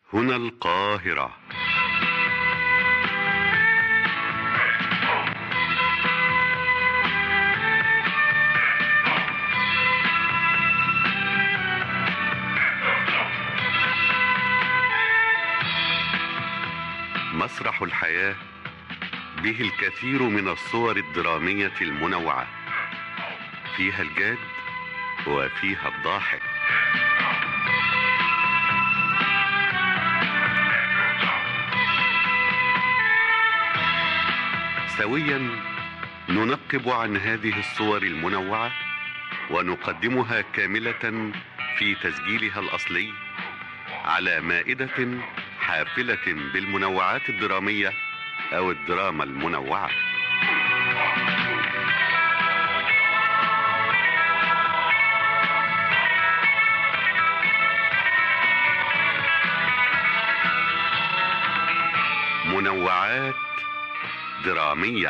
هنا القاهرة مسرح الحياة به الكثير من الصور الدرامية المنوعة فيها الجاد وفيها الضاحك سويا ننقب عن هذه الصور المنوعة ونقدمها كاملة في تسجيلها الأصلي على مائدة حافلة بالمنوعات الدرامية أو الدراما المنوعة منوعات درامية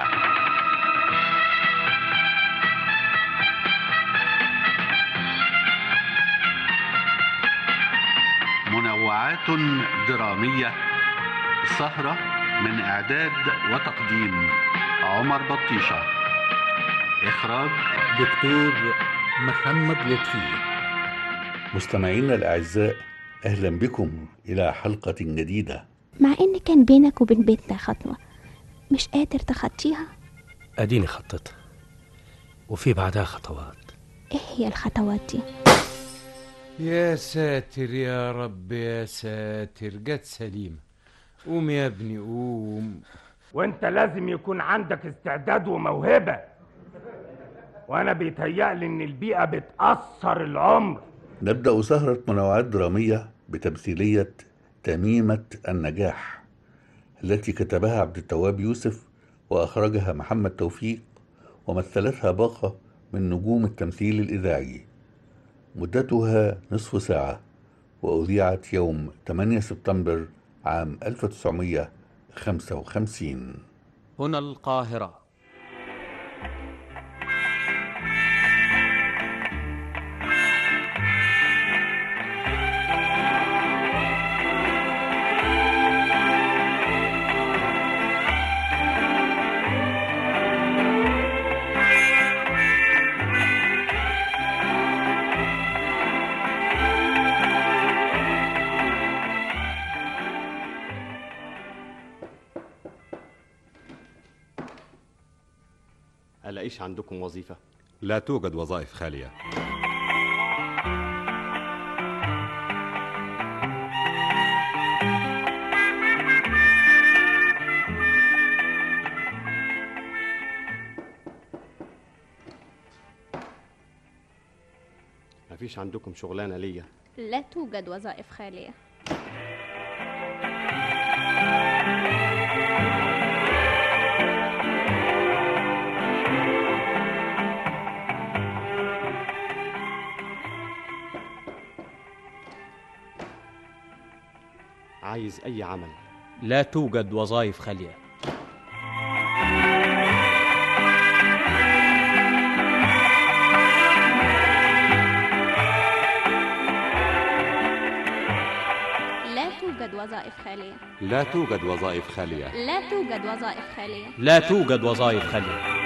منوعات درامية سهرة من إعداد وتقديم عمر بطيشة إخراج دكتور محمد لطفي مستمعينا الأعزاء أهلا بكم إلى حلقة جديدة مع ان كان بينك وبين بيتنا خطوة مش قادر تخطيها اديني خطتها وفي بعدها خطوات ايه هي الخطوات دي يا ساتر يا رب يا ساتر جت سليمة قوم يا ابني قوم وانت لازم يكون عندك استعداد وموهبة وانا بيتهيألي ان البيئة بتأثر العمر نبدأ سهرة منوعات درامية بتمثيلية تميمة النجاح التي كتبها عبد التواب يوسف وأخرجها محمد توفيق ومثلتها باقة من نجوم التمثيل الإذاعي مدتها نصف ساعة وأذيعت يوم 8 سبتمبر عام 1955 هنا القاهرة ألاقيش عندكم وظيفة لا توجد وظائف خالية مفيش عندكم شغلانة ليا لا توجد وظائف خالية عايز أي عمل لا توجد وظائف خالية لا توجد وظائف خالية لا توجد وظائف خالية لا توجد وظائف خالية لا توجد وظائف خالية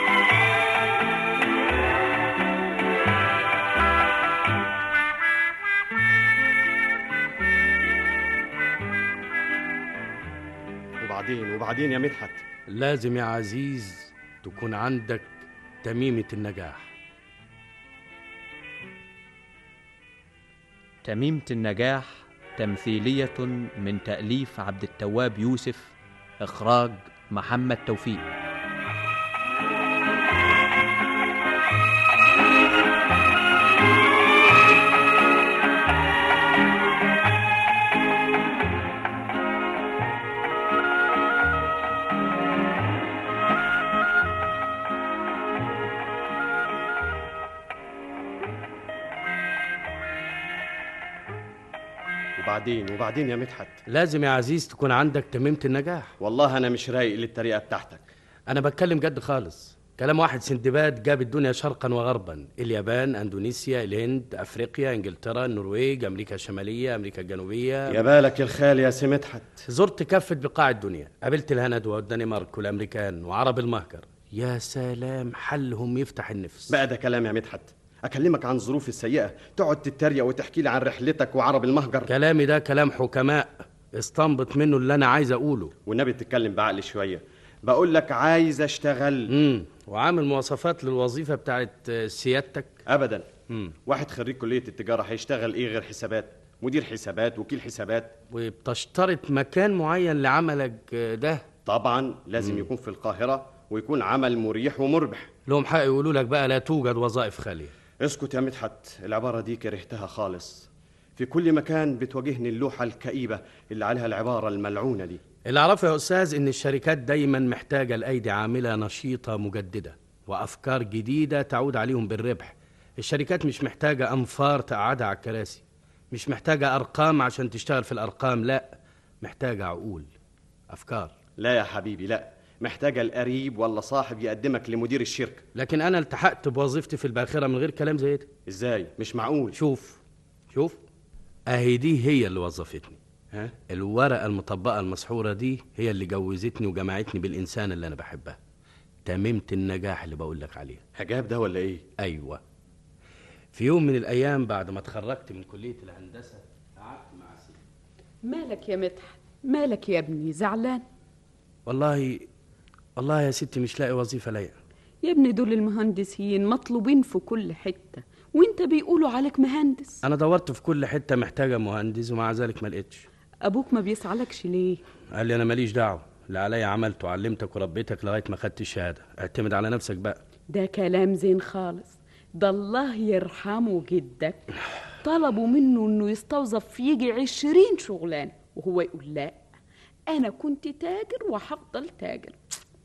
وبعدين وبعدين يا مدحت لازم يا عزيز تكون عندك تميمة النجاح تميمة النجاح تمثيلية من تأليف عبد التواب يوسف إخراج محمد توفيق وبعدين وبعدين يا مدحت لازم يا عزيز تكون عندك تميمة النجاح والله أنا مش رايق للطريقة بتاعتك أنا بتكلم جد خالص كلام واحد سندباد جاب الدنيا شرقا وغربا اليابان اندونيسيا الهند افريقيا انجلترا النرويج امريكا الشماليه امريكا الجنوبيه يا بالك الخال يا سي مدحت زرت كافة بقاع الدنيا قابلت الهند والدنمارك والامريكان وعرب المهجر يا سلام حلهم يفتح النفس بقى ده كلام يا مدحت اكلمك عن ظروف السيئه تقعد تتريق وتحكي لي عن رحلتك وعرب المهجر كلامي ده كلام حكماء استنبط منه اللي انا عايز اقوله والنبي تتكلم بعقل شويه بقول لك عايز اشتغل امم وعامل مواصفات للوظيفه بتاعت سيادتك ابدا امم واحد خريج كليه التجاره هيشتغل ايه غير حسابات مدير حسابات وكيل حسابات وبتشترط مكان معين لعملك ده طبعا لازم يكون في القاهره ويكون عمل مريح ومربح لهم حق يقولوا لك بقى لا توجد وظائف خاليه اسكت يا مدحت العباره دي كرهتها خالص في كل مكان بتواجهني اللوحه الكئيبه اللي عليها العباره الملعونه دي اللي اعرفه يا استاذ ان الشركات دايما محتاجه لايدي عامله نشيطه مجدده وافكار جديده تعود عليهم بالربح الشركات مش محتاجه انفار تقعدها على الكراسي مش محتاجه ارقام عشان تشتغل في الارقام لا محتاجه عقول افكار لا يا حبيبي لا محتاجه القريب ولا صاحب يقدمك لمدير الشركه لكن انا التحقت بوظيفتي في الباخره من غير كلام زي ده ازاي مش معقول شوف شوف اهي دي هي اللي وظفتني ها الورقه المطبقه المسحوره دي هي اللي جوزتني وجمعتني بالانسان اللي انا بحبها تممت النجاح اللي بقول لك عليه حجاب ده ولا ايه ايوه في يوم من الايام بعد ما اتخرجت من كليه الهندسه قعدت مع سيدي مالك يا مدحت مالك يا ابني زعلان والله والله يا ستي مش لاقي وظيفه لايقه يا ابني دول المهندسين مطلوبين في كل حتة وانت بيقولوا عليك مهندس انا دورت في كل حته محتاجه مهندس ومع ذلك ما لقيتش ابوك ما بيسعلكش ليه قال لي انا ماليش دعوه اللي عليا عملته علمتك وربيتك لغايه ما خدت الشهاده اعتمد على نفسك بقى ده كلام زين خالص ده الله يرحمه جدك طلبوا منه انه يستوظف في يجي عشرين شغلانة وهو يقول لا انا كنت تاجر وهفضل تاجر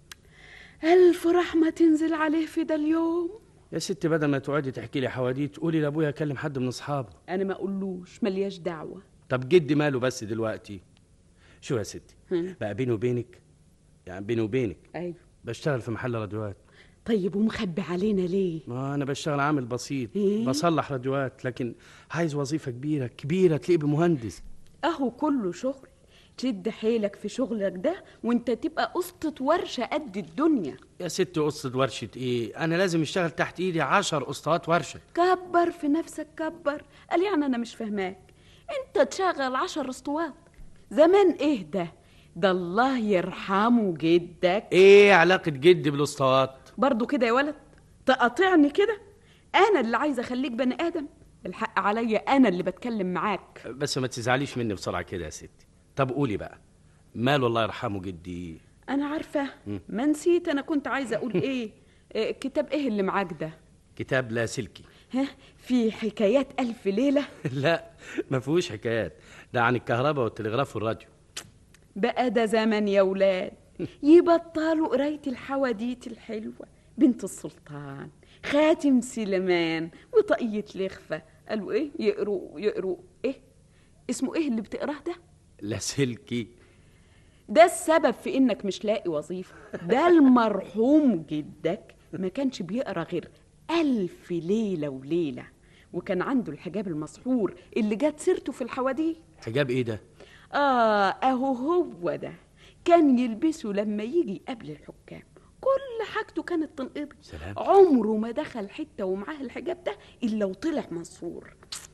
الف رحمة تنزل عليه في ده اليوم يا ستي بدل ما تقعدي تحكي لي حواديت قولي لابويا اكلم حد من اصحابه انا ما اقولوش ملياش دعوة طب جدي ماله بس دلوقتي شو يا ستي هم. بقى بيني وبينك يعني بيني وبينك ايوه بشتغل في محل راديوات طيب ومخبي علينا ليه ما انا بشتغل عامل بسيط إيه؟ بصلح راديوات لكن عايز وظيفه كبيره كبيره تليق بمهندس اهو كله شغل تشد حيلك في شغلك ده وانت تبقى قسطة ورشة قد الدنيا يا ستي قصة ورشة ايه انا لازم اشتغل تحت ايدي عشر قسطات ورشة كبر في نفسك كبر قال يعني انا مش فاهماك انت تشغل عشر اسطوات زمان ايه ده ده الله يرحمه جدك ايه علاقة جدي بالاسطوات برضو كده يا ولد تقاطعني كده انا اللي عايزه اخليك بني ادم الحق عليا انا اللي بتكلم معاك بس ما تزعليش مني بسرعة كده يا ستي طب قولي بقى ماله الله يرحمه جدي انا عارفه مم. ما نسيت انا كنت عايزه اقول ايه إيه، كتاب ايه اللي معاك ده كتاب لا سلكي ها في حكايات الف ليله لا ما فيهوش حكايات ده عن الكهرباء والتلغراف والراديو بقى ده زمن يا ولاد يبطلوا قرايه الحواديت الحلوه بنت السلطان خاتم سليمان وطاقية لخفة قالوا ايه يقروا يقروا ايه اسمه ايه اللي بتقراه ده لا سلكي ده السبب في انك مش لاقي وظيفة ده المرحوم جدك ما كانش بيقرا غير ألف ليلة وليلة وكان عنده الحجاب المسحور اللي جت سيرته في الحواديت حجاب ايه ده آه أهو هو ده كان يلبسه لما يجي قبل الحكام كل حاجته كانت تنقضي سلام عمره ما دخل حتة ومعاه الحجاب ده إلا وطلع مسحور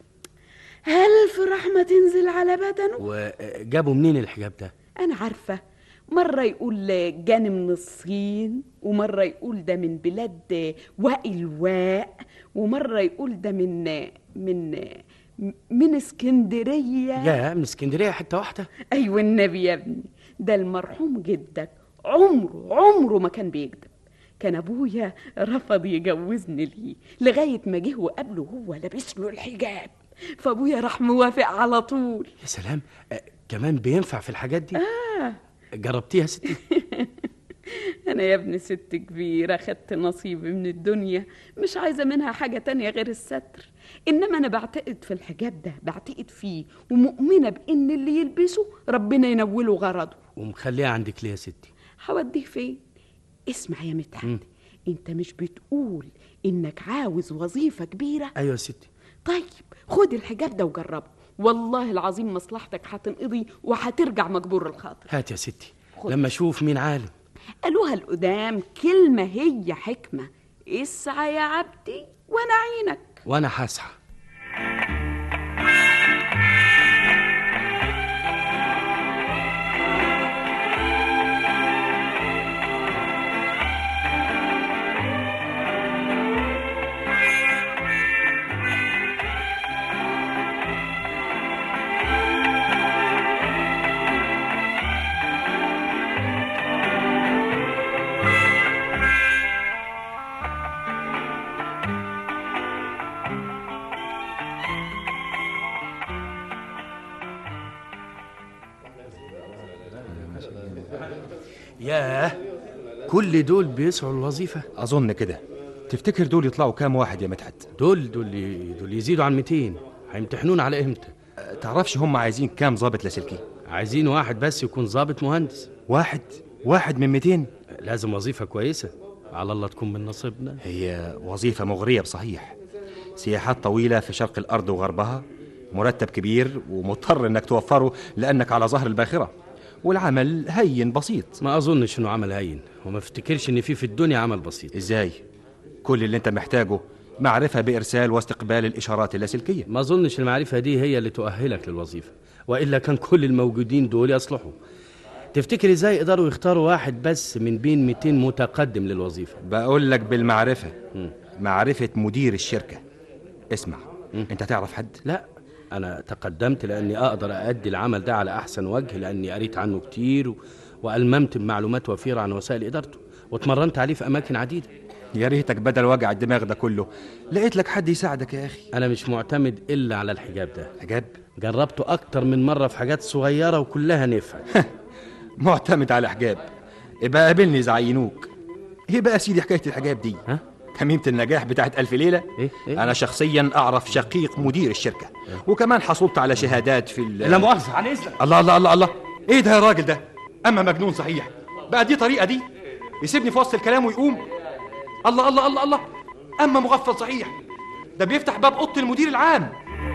ألف رحمة تنزل على بدنه وجابوا منين الحجاب ده أنا عارفة مرة يقول جاني من الصين ومرة يقول ده من بلاد وائل واء ومرة يقول ده من من من اسكندرية يا من اسكندرية حتة واحدة أيوة النبي يا ابني ده المرحوم جدك عمره عمره ما كان بيكذب كان ابويا رفض يجوزني ليه لغايه ما جه وقابله هو لابس له الحجاب فابويا راح موافق على طول يا سلام آه كمان بينفع في الحاجات دي آه جربتيها يا ستي أنا يا ابني ست كبيرة خدت نصيبي من الدنيا مش عايزة منها حاجة تانية غير الستر إنما أنا بعتقد في الحجاب ده بعتقد فيه ومؤمنة بإن اللي يلبسه ربنا ينوله غرضه ومخليها عندك ليه يا ستي هوديه فين؟ اسمع يا مدحت مم. انت مش بتقول انك عاوز وظيفة كبيرة ايوه يا ستي طيب خد الحجاب ده وجربه والله العظيم مصلحتك هتنقضي وهترجع مجبور الخاطر هات يا ستي خد. لما اشوف مين عالم قالوها القدام كلمة هي حكمة اسعى يا عبدي وانا عينك وانا هسعى ياه كل دول بيسعوا الوظيفة أظن كده تفتكر دول يطلعوا كام واحد يا مدحت دول دول ي- دول يزيدوا عن 200 هيمتحنون على امتى تعرفش هم عايزين كام ظابط لاسلكي عايزين واحد بس يكون ضابط مهندس واحد واحد من 200 لازم وظيفة كويسة على الله تكون من نصيبنا هي وظيفة مغرية بصحيح سياحات طويلة في شرق الأرض وغربها مرتب كبير ومضطر انك توفره لانك على ظهر الباخرة والعمل هين بسيط ما اظنش انه عمل هين وما افتكرش ان في في الدنيا عمل بسيط ازاي كل اللي انت محتاجه معرفة بإرسال واستقبال الإشارات اللاسلكية ما اظنش المعرفة دي هي اللي تؤهلك للوظيفة والا كان كل الموجودين دول يصلحوا تفتكر ازاي يقدروا يختاروا واحد بس من بين 200 متقدم للوظيفة بقول لك بالمعرفة معرفة مدير الشركة اسمع انت تعرف حد لا انا تقدمت لاني اقدر اادي العمل ده على احسن وجه لاني قريت عنه كتير و... والممت بمعلومات وفيره عن وسائل ادارته واتمرنت عليه في اماكن عديده يا ريتك بدل وجع الدماغ ده كله لقيت لك حد يساعدك يا اخي انا مش معتمد الا على الحجاب ده حجاب جربته اكتر من مره في حاجات صغيره وكلها نفع معتمد على حجاب يبقى قابلني زعينوك ايه بقى يا سيدي حكايه الحجاب دي ها تميمة النجاح بتاعت ألف ليلة إيه؟ إيه؟ أنا شخصيا أعرف شقيق مدير الشركة وكمان حصلت على شهادات في ال لا مؤاخذه عن اذنك الله الله الله الله إيه ده يا راجل ده أما مجنون صحيح بقى دي طريقة دي يسيبني في وسط الكلام ويقوم الله الله الله الله أما مغفل صحيح ده بيفتح باب أوضة المدير العام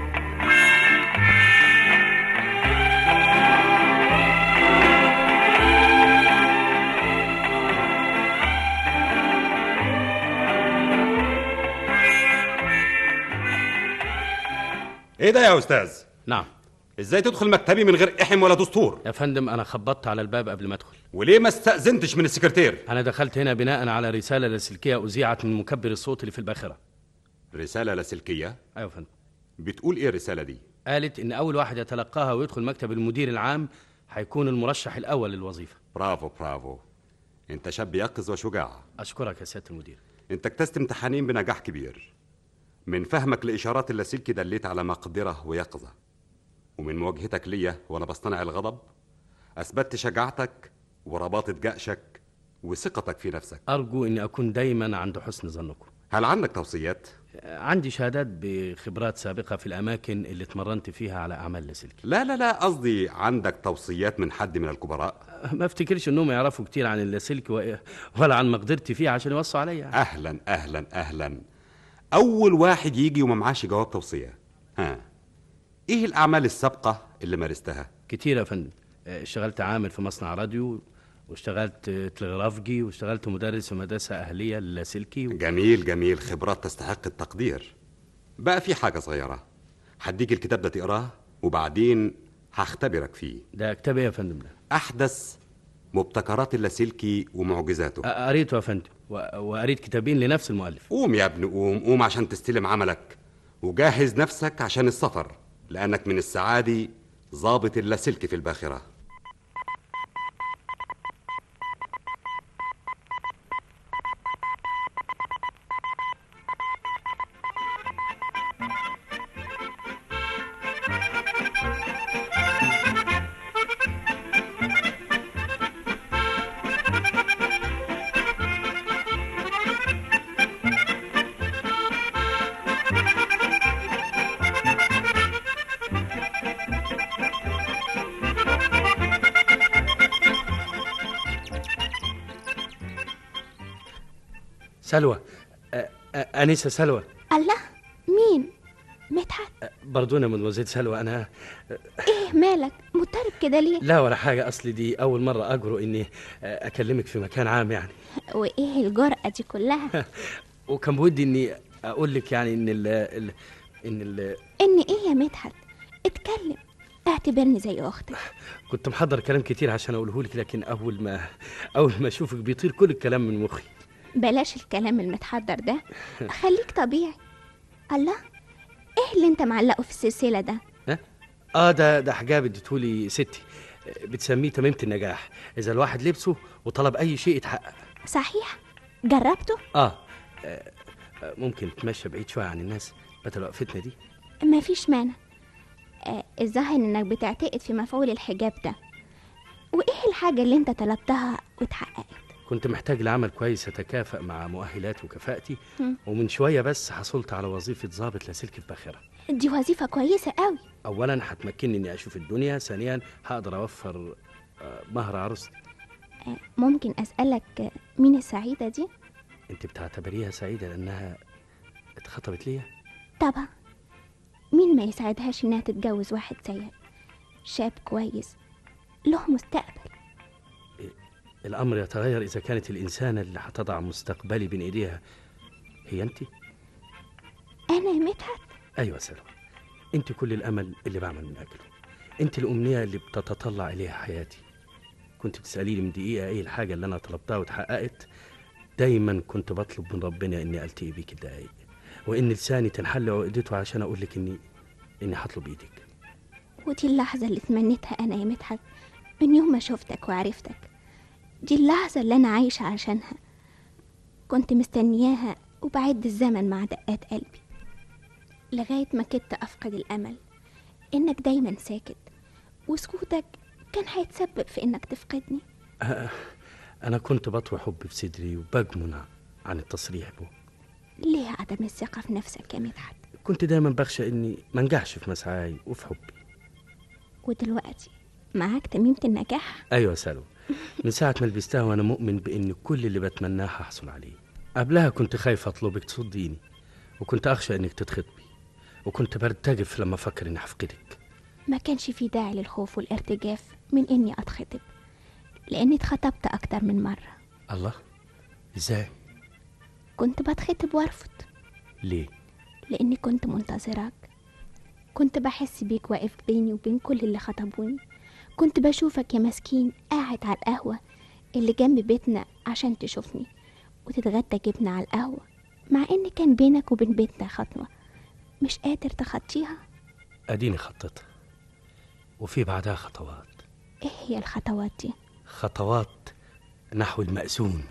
ايه ده يا استاذ نعم ازاي تدخل مكتبي من غير احم ولا دستور يا فندم انا خبطت على الباب قبل ما ادخل وليه ما استأذنتش من السكرتير انا دخلت هنا بناء على رساله لاسلكيه اذيعت من مكبر الصوت اللي في الباخره رسالة لاسلكية ايوه يا فندم بتقول ايه الرسالة دي قالت ان اول واحد يتلقاها ويدخل مكتب المدير العام هيكون المرشح الاول للوظيفه برافو برافو انت شاب يقظ وشجاع اشكرك يا سياده المدير انت اجتزت امتحانين بنجاح كبير من فهمك لإشارات اللاسلكي دليت على مقدرة ويقظة ومن مواجهتك ليا وأنا بصطنع الغضب أثبتت شجاعتك ورباطة جأشك وثقتك في نفسك ارجو اني اكون دايما عند حسن ظنكم هل عندك توصيات؟ عندي شهادات بخبرات سابقه في الاماكن اللي اتمرنت فيها على اعمال لاسلكي لا لا لا قصدي عندك توصيات من حد من الكبراء ما افتكرش انهم يعرفوا كتير عن اللاسلكي و- ولا عن مقدرتي فيه عشان يوصوا عليا أهلا أهلا أهلا أول واحد يجي وما معاش جواب توصية ها إيه الأعمال السابقة اللي مارستها؟ كتير يا فندم آه، اشتغلت عامل في مصنع راديو واشتغلت آه، تلغرافجي واشتغلت مدرس في مدرسه اهليه للاسلكي و... جميل جميل خبرات تستحق التقدير بقى في حاجة صغيرة هديك الكتاب ده تقراه وبعدين هختبرك فيه ده كتاب ايه يا فندم ده أحدث مبتكرات اللاسلكي ومعجزاته آه، قريته يا فندم و... وقريت كتابين لنفس المؤلف قوم يا ابني قوم قوم عشان تستلم عملك وجهز نفسك عشان السفر لأنك من السعادة ضابط اللاسلكي في الباخرة سلوى آه، آه، انسه سلوى الله مين مدحت برضونا مدموزيل سلوى انا ايه مالك مضطرب كده ليه لا ولا حاجه اصلي دي اول مره اجرؤ اني آه، اكلمك في مكان عام يعني وايه الجرأة دي كلها وكان بودي اني اقول لك يعني ان ال ال ان ال ان ايه يا مدحت اتكلم اعتبرني زي اختك كنت محضر كلام كتير عشان اقوله لك لكن اول ما اول ما اشوفك بيطير كل الكلام من مخي بلاش الكلام المتحضر ده خليك طبيعي الله ايه اللي انت معلقه في السلسلة ده اه ده ده حجاب اديتهولي ستي آه، بتسميه تميمه النجاح اذا الواحد لبسه وطلب اي شيء يتحقق صحيح جربته اه آه، آه، ممكن تمشى بعيد شويه عن الناس بدل وقفتنا دي مفيش مانع آه الظاهر انك بتعتقد في مفعول الحجاب ده وايه الحاجة اللي انت طلبتها واتحققت كنت محتاج لعمل كويس يتكافئ مع مؤهلاتي وكفاءتي مم. ومن شويه بس حصلت على وظيفه ضابط لاسلكي في باخره دي وظيفة كويسة قوي اولا هتمكنني اني اشوف الدنيا ثانيا هقدر اوفر آه، مهر عروستي آه ممكن اسألك آه، مين السعيدة دي انت بتعتبريها سعيده لانها اتخطبت ليا طبعا مين ما يساعدهاش انها تتجوز واحد زيك شاب كويس له مستقبل الامر يتغير اذا كانت الانسانه اللي هتضع مستقبلي بين ايديها هي انت انا يا مدحت ايوه سلوى انت كل الامل اللي بعمل من اجله انت الامنيه اللي بتتطلع اليها حياتي كنت بتساليني من دقيقه ايه الحاجه اللي انا طلبتها واتحققت دايما كنت بطلب من ربنا اني التقي بيك الدقايق وان لساني تنحل عقدته عشان اقول لك اني اني هطلب ايدك ودي اللحظة اللي تمنيتها أنا يا مدحت من يوم ما شفتك وعرفتك دي اللحظة اللي أنا عايشة عشانها كنت مستنياها وبعد الزمن مع دقات قلبي لغاية ما كدت أفقد الأمل إنك دايما ساكت وسكوتك كان هيتسبب في إنك تفقدني آه، انا كنت بطوي حبي في صدري وبجمن عن التصريح به ليه عدم الثقة في نفسك يا مدحت كنت دايما بخشى اني ما انجحش في مسعاي وفي حبي ودلوقتي معاك تميمة النجاح ايوه سلوى من ساعه ما لبستها وانا مؤمن بان كل اللي بتمناه هحصل عليه قبلها كنت خايف اطلبك تصديني وكنت اخشى انك تتخطبي وكنت برتجف لما افكر اني هفقدك ما كانش في داعي للخوف والارتجاف من إني أتخطب لأني اتخطبت أكتر من مرة الله ازاي كنت بتخطب وارفض ليه لأني كنت منتظراك كنت بحس بيك واقف بيني وبين كل اللي خطبوني كنت بشوفك يا مسكين قاعد على القهوة اللي جنب بيتنا عشان تشوفني وتتغدى جبنة على القهوة مع إن كان بينك وبين بيتنا خطوة مش قادر تخطيها اديني خطتها وفي بعدها خطوات إيه هي الخطوات دي خطوات نحو المأسون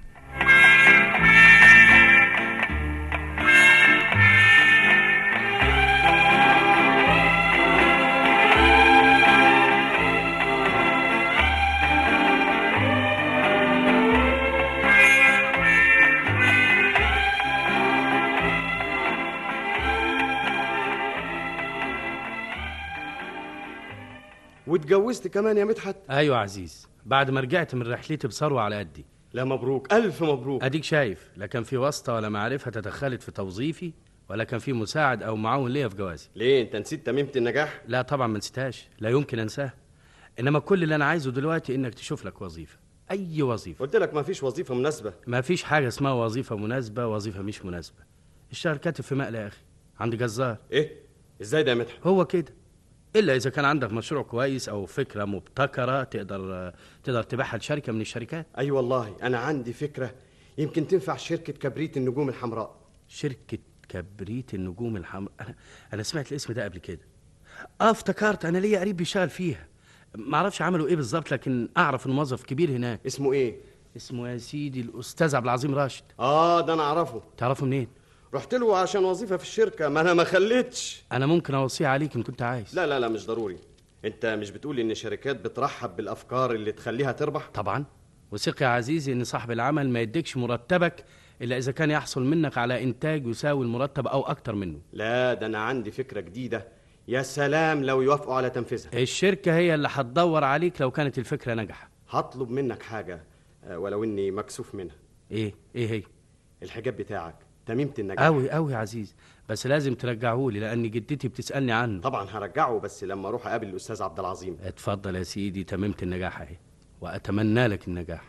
واتجوزت كمان يا مدحت ايوه يا عزيز بعد ما رجعت من رحلتي بثروه على قدي لا مبروك الف مبروك اديك شايف لا كان في واسطه ولا معرفه تدخلت في توظيفي ولا كان في مساعد او معاون ليا في جوازي ليه انت نسيت تميمة النجاح لا طبعا ما نسيتهاش لا يمكن انساها انما كل اللي انا عايزه دلوقتي انك تشوف لك وظيفه اي وظيفه قلت لك ما فيش وظيفة مناسبة ما فيش حاجه اسمها وظيفه مناسبه وظيفه مش مناسبه الشهر كاتب في مقلة يا اخي عند جزار ايه ازاي ده يا مدحت هو كده الا اذا كان عندك مشروع كويس او فكره مبتكره تقدر تقدر تبيعها لشركه من الشركات اي أيوة والله انا عندي فكرة يمكن تنفع شركة كبريت النجوم الحمراء شركه كبريت النجوم الحمراء انا انا سمعت الاسم ده قبل كده اه افتكرت انا ليا قريب بيشتغل فيها ما اعرفش عملوا ايه بالظبط لكن اعرف انه موظف كبير هناك اسمه ايه اسمه يا سيدي الاستاذ عبد العظيم راشد اه ده انا اعرفه تعرفه منين رحت له عشان وظيفة في الشركة ما انا ما خليتش انا ممكن اوصيه عليك ان كنت عايز لا لا لا مش ضروري انت مش بتقول ان الشركات بترحب بالافكار اللي تخليها تربح طبعا وثق يا عزيزي ان صاحب العمل ما يديكش مرتبك الا اذا كان يحصل منك على انتاج يساوي المرتب او اكتر منه لا ده انا عندي فكرة جديدة يا سلام لو يوافقوا على تنفيذها الشركه هي اللي هتدور عليك لو كانت الفكره ناجحه هطلب منك حاجة آه، ولو اني مكسوف منها ايه ايه هي الحجاب بتاعك تميمة النجاح قوي قوي يا عزيز بس لازم ترجعهولي لان جدتي بتسالني عنه طبعا هرجعه بس لما اروح اقابل الاستاذ عبد العظيم اتفضل يا سيدي تميمة النجاح اهي واتمنى لك النجاح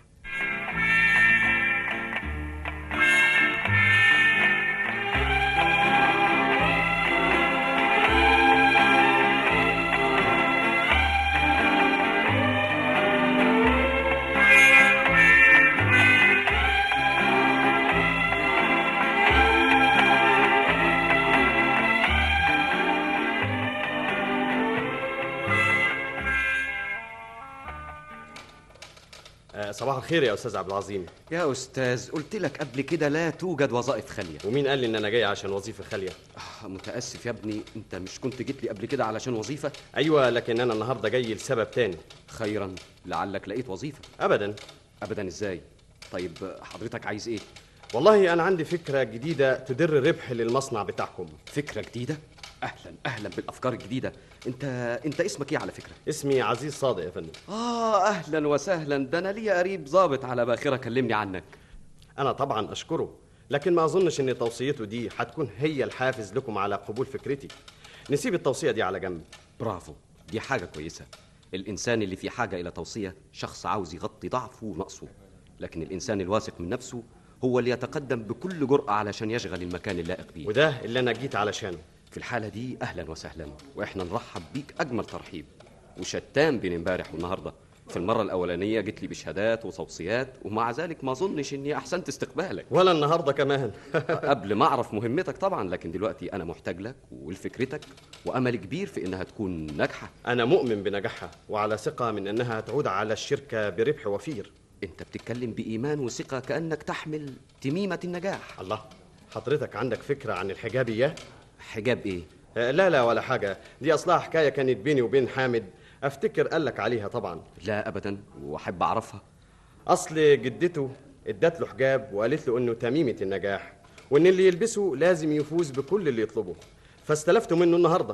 آه صباح الخير يا استاذ عبد العظيم يا استاذ قلت لك قبل كده لا توجد وظائف خاليه ومين قال لي ان انا جاي عشان وظيفه خاليه آه متاسف يا ابني انت مش كنت جيت لي قبل كده علشان وظيفه ايوه لكن انا النهارده جاي لسبب تاني خيرا لعلك لقيت وظيفه ابدا ابدا ازاي طيب حضرتك عايز ايه والله انا عندي فكره جديده تدر ربح للمصنع بتاعكم فكره جديده اهلا اهلا بالافكار الجديده انت انت اسمك ايه على فكره اسمي عزيز صادق يا فندم اه اهلا وسهلا ده انا ليا قريب ظابط على باخره كلمني عنك انا طبعا اشكره لكن ما اظنش ان توصيته دي هتكون هي الحافز لكم على قبول فكرتي نسيب التوصيه دي على جنب برافو دي حاجه كويسه الانسان اللي في حاجه الى توصيه شخص عاوز يغطي ضعفه ونقصه لكن الانسان الواثق من نفسه هو اللي يتقدم بكل جرأة علشان يشغل المكان اللائق بيه وده اللي انا جيت علشانه في الحالة دي أهلا وسهلا وإحنا نرحب بيك أجمل ترحيب وشتان بين امبارح والنهاردة في المرة الأولانية جيت لي بشهادات وتوصيات ومع ذلك ما أظنش إني أحسنت استقبالك ولا النهاردة كمان قبل ما أعرف مهمتك طبعا لكن دلوقتي أنا محتاج لك ولفكرتك وأمل كبير في إنها تكون ناجحة أنا مؤمن بنجاحها وعلى ثقة من إنها تعود على الشركة بربح وفير أنت بتتكلم بإيمان وثقة كأنك تحمل تميمة النجاح الله حضرتك عندك فكرة عن الحجاب إياه؟ حجاب إيه؟ آه لا لا ولا حاجة دي أصلها حكاية كانت بيني وبين حامد أفتكر قالك عليها طبعا لا أبدا وأحب أعرفها أصل جدته ادت له حجاب وقالت له إنه تميمة النجاح وإن اللي يلبسه لازم يفوز بكل اللي يطلبه فاستلفته منه النهارده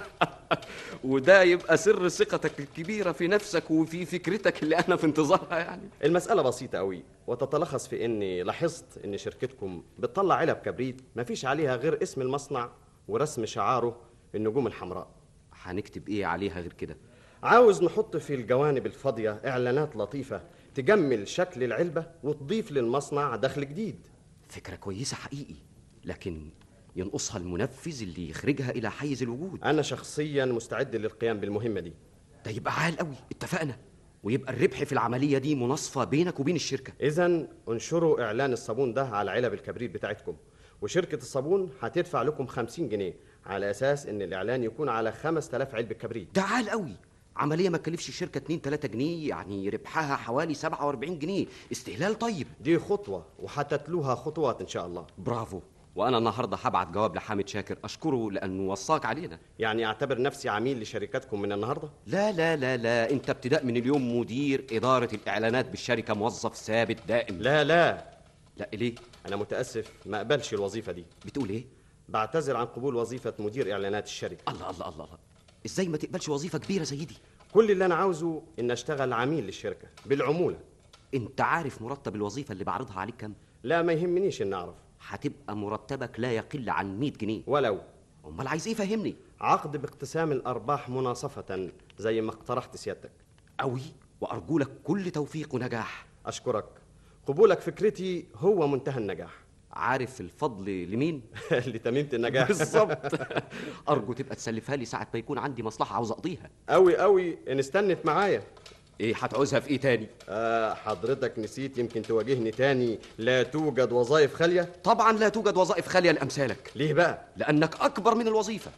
وده يبقى سر ثقتك الكبيرة في نفسك وفي فكرتك اللي أنا في انتظارها يعني المسألة بسيطة قوي وتتلخص في إني لاحظت إن شركتكم بتطلع علب كبريت مفيش عليها غير اسم المصنع ورسم شعاره النجوم الحمراء هنكتب إيه عليها غير كده؟ عاوز نحط في الجوانب الفاضية إعلانات لطيفة تجمل شكل العلبة وتضيف للمصنع دخل جديد فكرة كويسة حقيقي لكن ينقصها المنفذ اللي يخرجها إلى حيز الوجود أنا شخصيا مستعد للقيام بالمهمة دي ده يبقى عال قوي اتفقنا ويبقى الربح في العملية دي مناصفة بينك وبين الشركة إذا انشروا إعلان الصابون ده على علب الكبريت بتاعتكم وشركة الصابون هتدفع لكم 50 جنيه على أساس إن الإعلان يكون على 5000 علبة كبريت ده عال قوي عملية ما تكلفش الشركة 2 3 جنيه يعني ربحها حوالي 47 جنيه استهلال طيب دي خطوة وهتتلوها خطوات إن شاء الله برافو وانا النهارده هبعت جواب لحامد شاكر اشكره لانه وصاك علينا يعني اعتبر نفسي عميل لشركتكم من النهارده لا لا لا لا انت ابتداء من اليوم مدير اداره الاعلانات بالشركه موظف ثابت دائم لا لا لا ليه انا متاسف ما اقبلش الوظيفه دي بتقول ايه بعتذر عن قبول وظيفه مدير اعلانات الشركه الله الله الله, الله. ازاي ما تقبلش وظيفه كبيره زي دي كل اللي انا عاوزه ان اشتغل عميل للشركه بالعموله انت عارف مرتب الوظيفه اللي بعرضها عليك كام لا ما يهمنيش ان اعرف هتبقى مرتبك لا يقل عن 100 جنيه ولو امال عايز ايه فهمني عقد باقتسام الارباح مناصفه زي ما اقترحت سيادتك قوي وارجو لك كل توفيق ونجاح اشكرك قبولك فكرتي هو منتهى النجاح عارف الفضل لمين لتميمة النجاح بالظبط ارجو تبقى تسلفها لي ساعه ما يكون عندي مصلحه عاوز اقضيها قوي قوي ان استنت معايا ايه هتعوزها في ايه تاني آه حضرتك نسيت يمكن تواجهني تاني لا توجد وظائف خاليه طبعا لا توجد وظائف خاليه لامثالك ليه بقى لانك اكبر من الوظيفه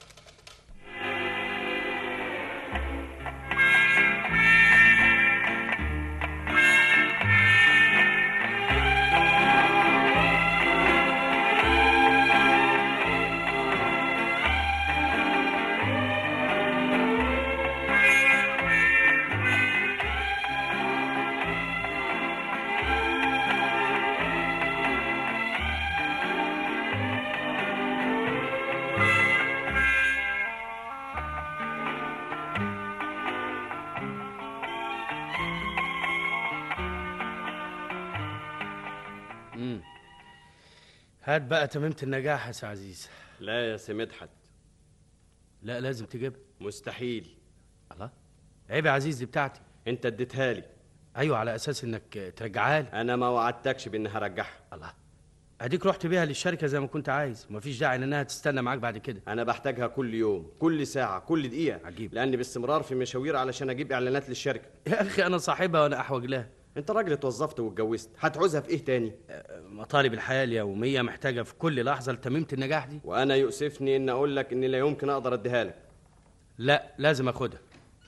هات بقى تميمة النجاح يا سي عزيز لا يا سي مدحت لا لازم تجيبها مستحيل الله عيب يا عزيز دي بتاعتي انت اديتها لي ايوه على اساس انك ترجعها لي انا ما وعدتكش باني هرجعها الله اديك رحت بيها للشركه زي ما كنت عايز مفيش داعي انها تستنى معاك بعد كده انا بحتاجها كل يوم كل ساعه كل دقيقه عجيب لاني باستمرار في مشاوير علشان اجيب اعلانات للشركه يا اخي انا صاحبها وانا احوج لها انت راجل اتوظفت واتجوزت هتعوزها في ايه تاني مطالب الحياه اليوميه محتاجه في كل لحظه لتميمه النجاح دي وانا يؤسفني ان اقول لك اني لا يمكن اقدر اديها لك لا لازم اخدها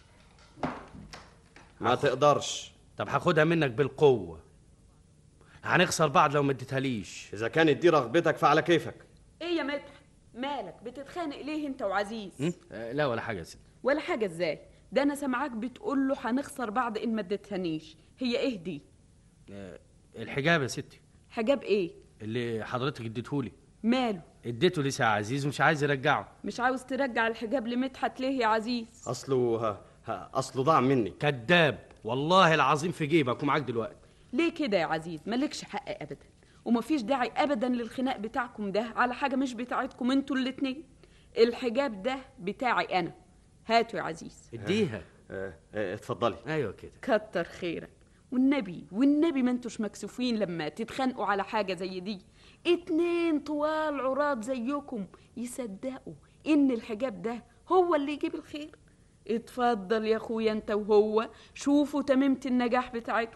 ما تقدرش طب هاخدها منك بالقوه هنخسر بعض لو ما اديتهاليش اذا كانت دي رغبتك فعلى كيفك ايه يا مدحت مالك بتتخانق ليه انت وعزيز م? آه، لا ولا حاجه يا ست ولا حاجه ازاي ده انا سامعاك بتقول له هنخسر بعض ان ما اديتهانيش هي ايه دي آه، الحجاب يا ستي حجاب ايه اللي حضرتك اديتهولي ماله اديته لسه عزيز ومش عايز يرجعه مش عاوز ترجع الحجاب لمدحت ليه يا عزيز اصله ها ها اصله ضاع مني كذاب والله العظيم في جيبك ومعاك دلوقتي ليه كده يا عزيز مالكش حق ابدا ومفيش داعي ابدا للخناق بتاعكم ده على حاجه مش بتاعتكم انتوا الاتنين الحجاب ده بتاعي انا هاتوا يا عزيز اديها اه اه اتفضلي ايوه كده كتر خيرك والنبي والنبي ما انتوش مكسوفين لما تتخانقوا على حاجه زي دي اتنين طوال عراض زيكم يصدقوا ان الحجاب ده هو اللي يجيب الخير اتفضل يا اخويا انت وهو شوفوا تميمة النجاح بتاعتكم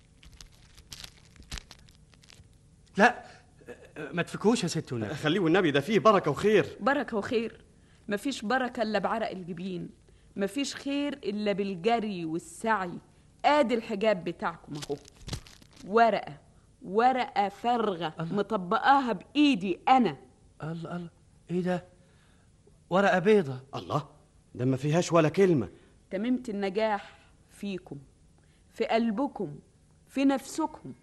لا ما تفكوش يا ست والنبي خليه والنبي ده فيه بركه وخير بركه وخير مفيش بركه الا بعرق الجبين مفيش خير الا بالجري والسعي ادي الحجاب بتاعكم اهو ورقه ورقه فارغه مطبقاها بايدي انا الله الله ايه ده ورقه بيضه الله ده ما فيهاش ولا كلمه تميمة النجاح فيكم في قلبكم في نفسكم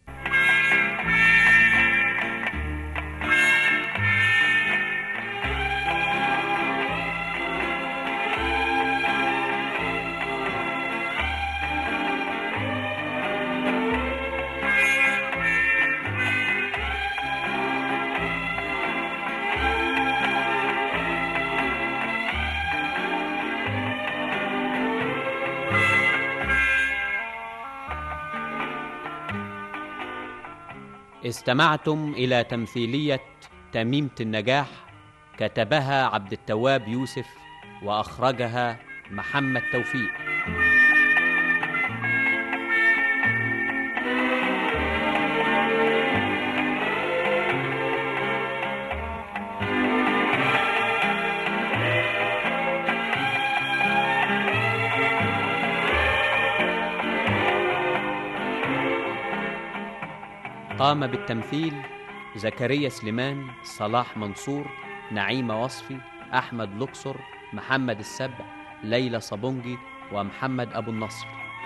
استمعتم إلى تمثيلية تميمة النجاح كتبها عبد التواب يوسف وأخرجها محمد توفيق قام بالتمثيل زكريا سليمان صلاح منصور نعيمة وصفي أحمد لقصر محمد السبع ليلى صابونجي ومحمد أبو النصر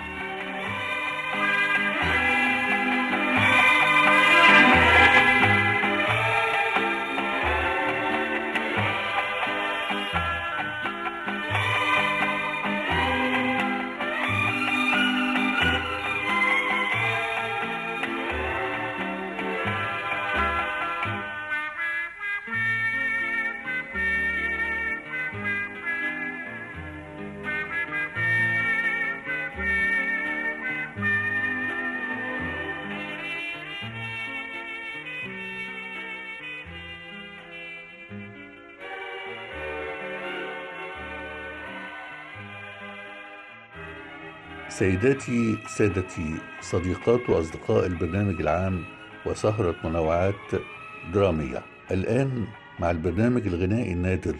سيداتي سادتي صديقات وأصدقاء البرنامج العام وسهرة منوعات درامية الآن مع البرنامج الغنائي النادر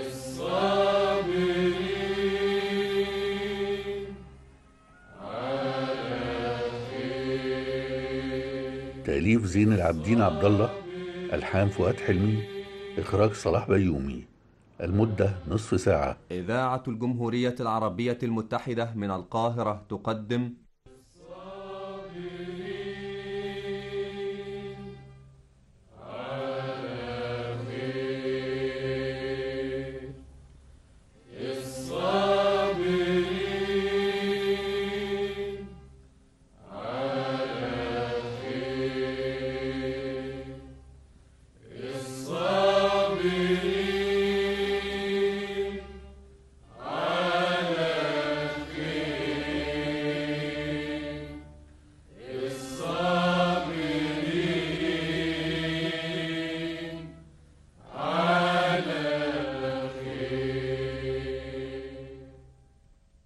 تأليف زين العابدين عبد الله ألحان فؤاد حلمي إخراج صلاح بيومي المدة نصف ساعة إذاعة الجمهورية العربية المتحدة من القاهرة تقدم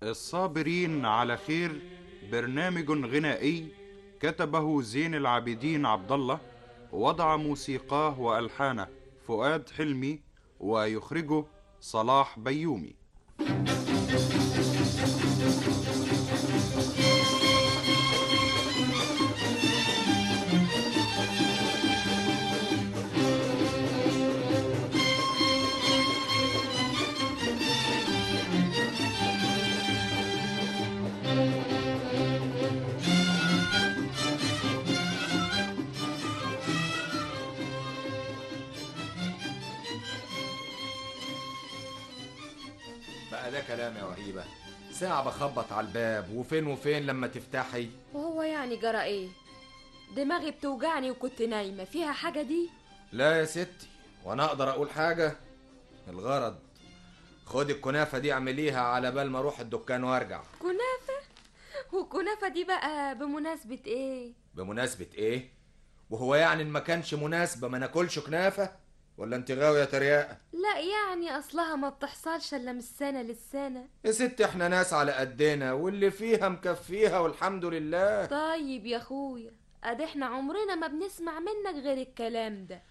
الصابرين على خير برنامج غنائي كتبه زين العابدين عبد الله وضع موسيقاه والحانه فؤاد حلمي ويخرجه صلاح بيومي بقى ده كلام يا وهيبة ساعة بخبط على الباب وفين وفين لما تفتحي وهو يعني جرى ايه دماغي بتوجعني وكنت نايمة فيها حاجة دي لا يا ستي وانا اقدر اقول حاجة الغرض خدي الكنافة دي اعمليها على بال ما اروح الدكان وارجع كنافة والكنافة دي بقى بمناسبة ايه بمناسبة ايه وهو يعني إن ما كانش مناسبة ما ناكلش كنافة ولا انت غاوية ترياقة لا يعني اصلها ما بتحصلش الا من السنة للسنة يا ستي احنا ناس على قدنا واللي فيها مكفيها والحمد لله طيب يا اخويا ادي احنا عمرنا ما بنسمع منك غير الكلام ده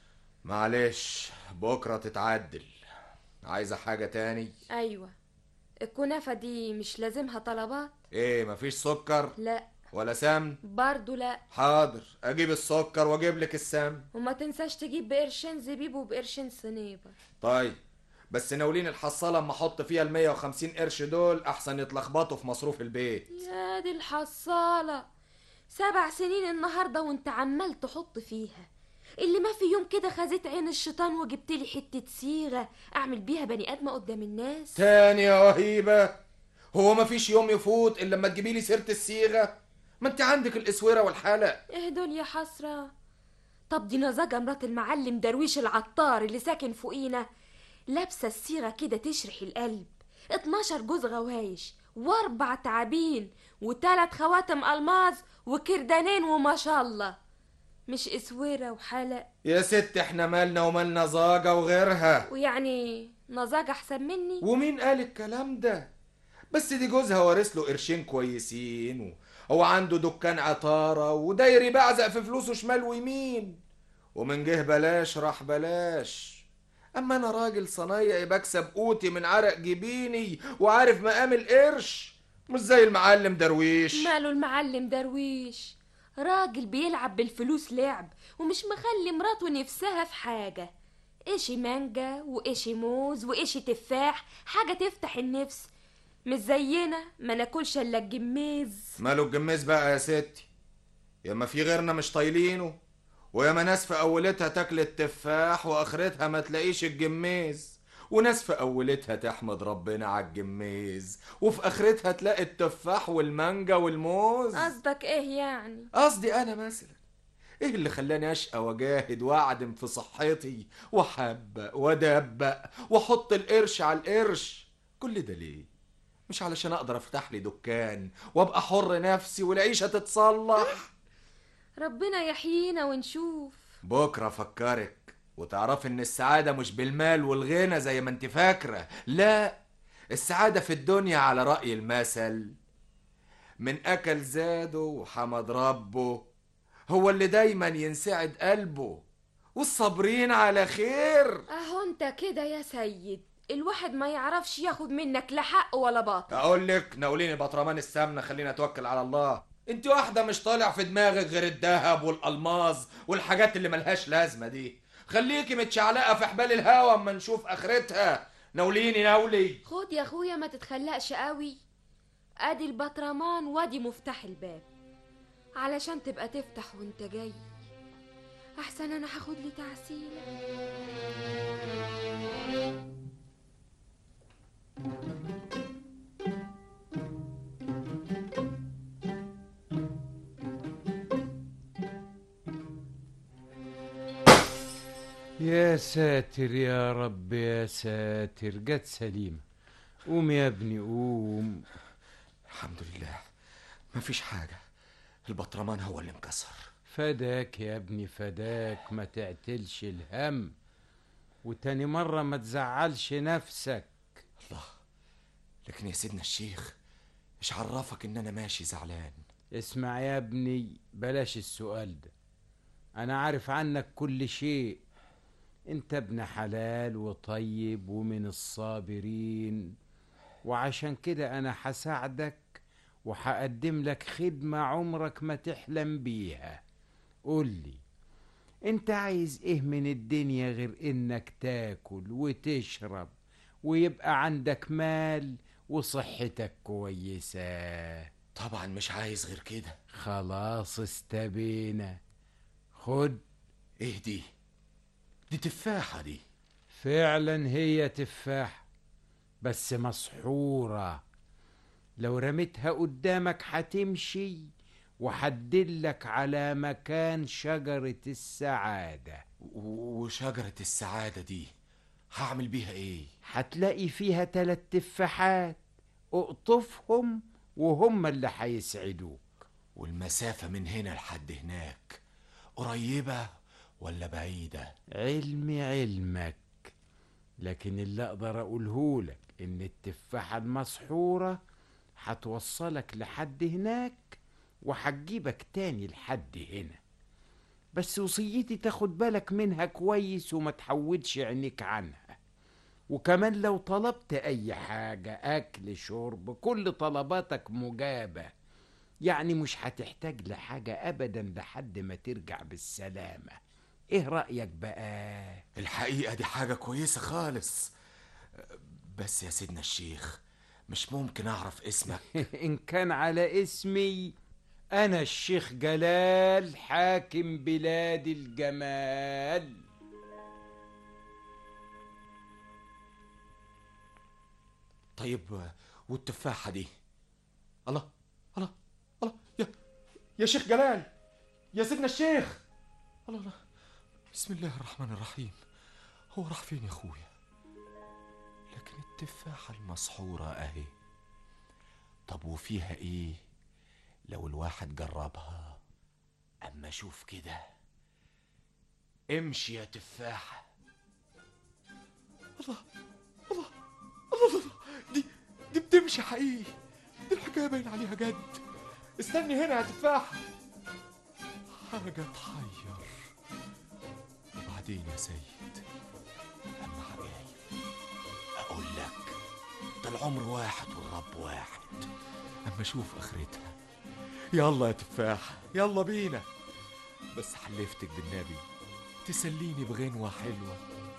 معلش بكرة تتعدل عايزة حاجة تاني ايوه الكنافة دي مش لازمها طلبات ايه مفيش سكر لا ولا سمن برضو لا حاضر اجيب السكر واجيب لك السمن وما تنساش تجيب بقرشين زبيب وبقرشين صنيبة طيب بس ناولين الحصالة اما احط فيها ال 150 قرش دول احسن يتلخبطوا في مصروف البيت يا دي الحصالة سبع سنين النهاردة وانت عمال تحط فيها اللي ما في يوم كده خزيت عين الشيطان وجبت لي حتة صيغة اعمل بيها بني ادمة قدام الناس تاني يا وهيبة هو مفيش يوم يفوت الا لما تجيبي لي سيرة الصيغة ما انت عندك الاسورة والحلق ايه دول يا حسرة طب دي نزاجة مرات المعلم درويش العطار اللي ساكن فوقينا لابسة الصيغة كده تشرح القلب 12 جوز غوايش واربع تعابين وتلات خواتم الماظ وكردانين وما شاء الله مش اسوره وحلق يا ست احنا مالنا ومال نزاجة وغيرها ويعني نزاجة احسن مني ومين قال الكلام ده بس دي جوزها وارث له قرشين كويسين و... هو عنده دكان عطارة وداير يبعزق في فلوسه شمال ويمين ومن جه بلاش راح بلاش اما انا راجل صنايعي بكسب قوتي من عرق جبيني وعارف مقام القرش مش زي المعلم درويش ماله المعلم درويش راجل بيلعب بالفلوس لعب ومش مخلي مراته نفسها في حاجة ايشي مانجا وايشي موز وايشي تفاح حاجة تفتح النفس مش زينا ما ناكلش الا الجميز ماله الجميز بقى يا ستي يا ما في غيرنا مش طايلينه ويا ما ناس في اولتها تاكل التفاح واخرتها ما تلاقيش الجميز وناس في اولتها تحمد ربنا على الجميز وفي اخرتها تلاقي التفاح والمانجا والموز قصدك ايه يعني قصدي انا مثلا ايه اللي خلاني اشقى واجاهد واعدم في صحتي وحبق وادبق واحط القرش على القرش كل ده ليه مش علشان اقدر افتح لي دكان وابقى حر نفسي والعيشه تتصلح ربنا يحيينا ونشوف بكره افكرك وتعرفي ان السعاده مش بالمال والغنى زي ما انت فاكره لا السعاده في الدنيا على راي المثل من اكل زاده وحمد ربه هو اللي دايما ينسعد قلبه والصابرين على خير اهو انت كده يا سيد الواحد ما يعرفش ياخد منك لا حق ولا باطل اقول لك ناوليني بطرمان السمنه خلينا اتوكل على الله انت واحده مش طالع في دماغك غير الذهب والالماظ والحاجات اللي ملهاش لازمه دي خليكي متشعلقه في حبال الهوا اما نشوف اخرتها ناوليني ناولي خد يا اخويا ما تتخلقش قوي ادي البطرمان وادي مفتاح الباب علشان تبقى تفتح وانت جاي احسن انا هاخد لي تعسيله يا ساتر يا رب يا ساتر جت سليمة قوم يا ابني قوم الحمد لله مفيش حاجه البطرمان هو اللي انكسر فداك يا ابني فداك ما تعتلش الهم وتاني مرة ما تزعلش نفسك الله لكن يا سيدنا الشيخ مش عرفك ان انا ماشي زعلان اسمع يا ابني بلاش السؤال ده انا عارف عنك كل شيء انت ابن حلال وطيب ومن الصابرين وعشان كده انا هساعدك وهقدم لك خدمة عمرك ما تحلم بيها قول لي انت عايز ايه من الدنيا غير انك تاكل وتشرب ويبقى عندك مال وصحتك كويسة طبعا مش عايز غير كده خلاص استبينا خد ايه دي دي تفاحة دي فعلا هي تفاحة بس مسحورة لو رميتها قدامك هتمشي وحدلك على مكان شجرة السعادة وشجرة السعادة دي هعمل بيها ايه هتلاقي فيها تلات تفاحات اقطفهم وهم اللي هيسعدوك والمسافة من هنا لحد هناك قريبة ولا بعيدة علمي علمك لكن اللي اقدر اقولهولك ان التفاحة المسحورة هتوصلك لحد هناك وهتجيبك تاني لحد هنا بس وصيتي تاخد بالك منها كويس وما تحودش عينيك عنها وكمان لو طلبت اي حاجة اكل شرب كل طلباتك مجابة يعني مش هتحتاج لحاجة ابدا لحد ما ترجع بالسلامة ايه رأيك بقى الحقيقة دي حاجة كويسة خالص بس يا سيدنا الشيخ مش ممكن اعرف اسمك ان كان على اسمي انا الشيخ جلال حاكم بلاد الجمال طيب والتفاحة دي الله الله الله يا يا شيخ جلال يا سيدنا الشيخ الله الله بسم الله الرحمن الرحيم هو راح فين يا اخويا لكن التفاحة المسحورة اهي طب وفيها ايه لو الواحد جربها اما شوف كده امشي يا تفاحة الله الله الله الله دي دي بتمشي حقيقي دي الحكاية باين عليها جد استني هنا يا تفاحة حاجة تحير وبعدين يا سيد أما حبايب أقول لك ده العمر واحد والرب واحد أما شوف آخرتها يلا يا تفاحة يلا بينا بس حلفتك بالنبي تسليني بغنوة حلوة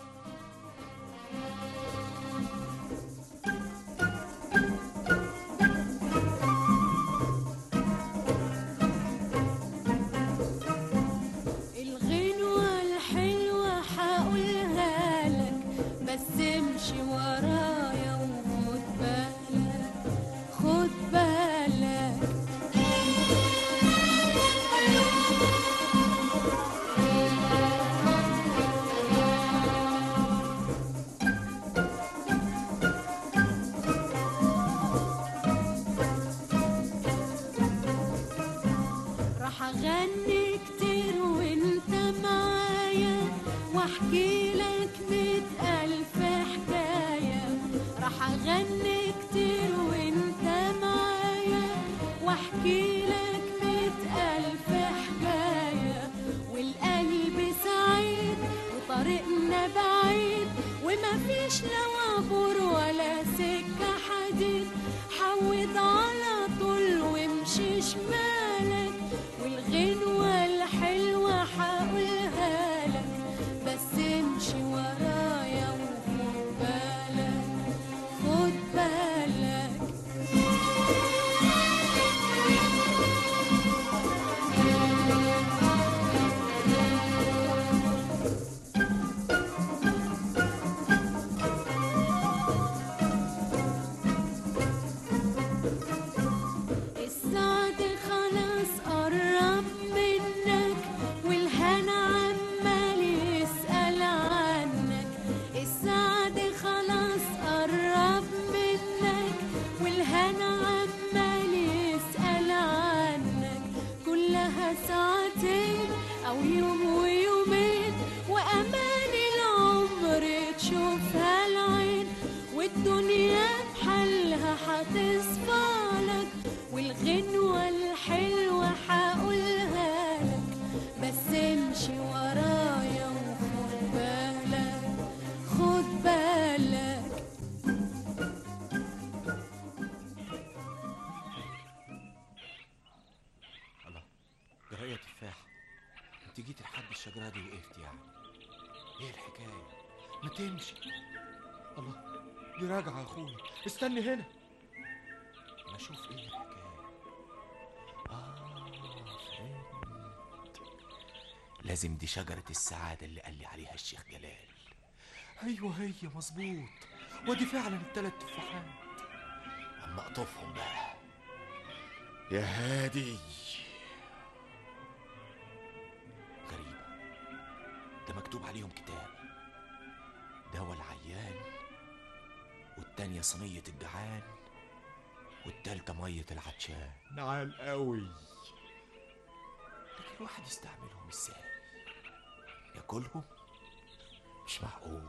الغنوة الحلوة حقولها لك بس امشي ورايا وخد بالك خد بالك راح اغني كتير وانت معايا واحكي لك مئة الف حكاية راح اغني كتير وانت معايا واحكي لك مئة الف حكاية والقلب سعيد وطريقنا بعيد وما فيش لا عبور ولا سكة حديد حود على طول وامشي شمالك والغنوة الحلوة حقولها لك بس امشي ورايا وخد بالك خد بالك الساعة ايه يا تفاحة انت جيت لحد الشجرة دي وقفت يعني ايه الحكاية ما تمشي الله دي راجعة يا اخويا استني هنا ما اشوف ايه الحكاية اه فهمت لازم دي شجرة السعادة اللي قال لي عليها الشيخ جلال ايوه هي مظبوط ودي فعلا التلات تفاحات اما اقطفهم بقى يا هادي غريبة ده مكتوب عليهم كتاب دواء العيان والتانية صينية الجعان والتالتة مية العطشان نعال قوي لكن الواحد يستعملهم ازاي ياكلهم مش معقول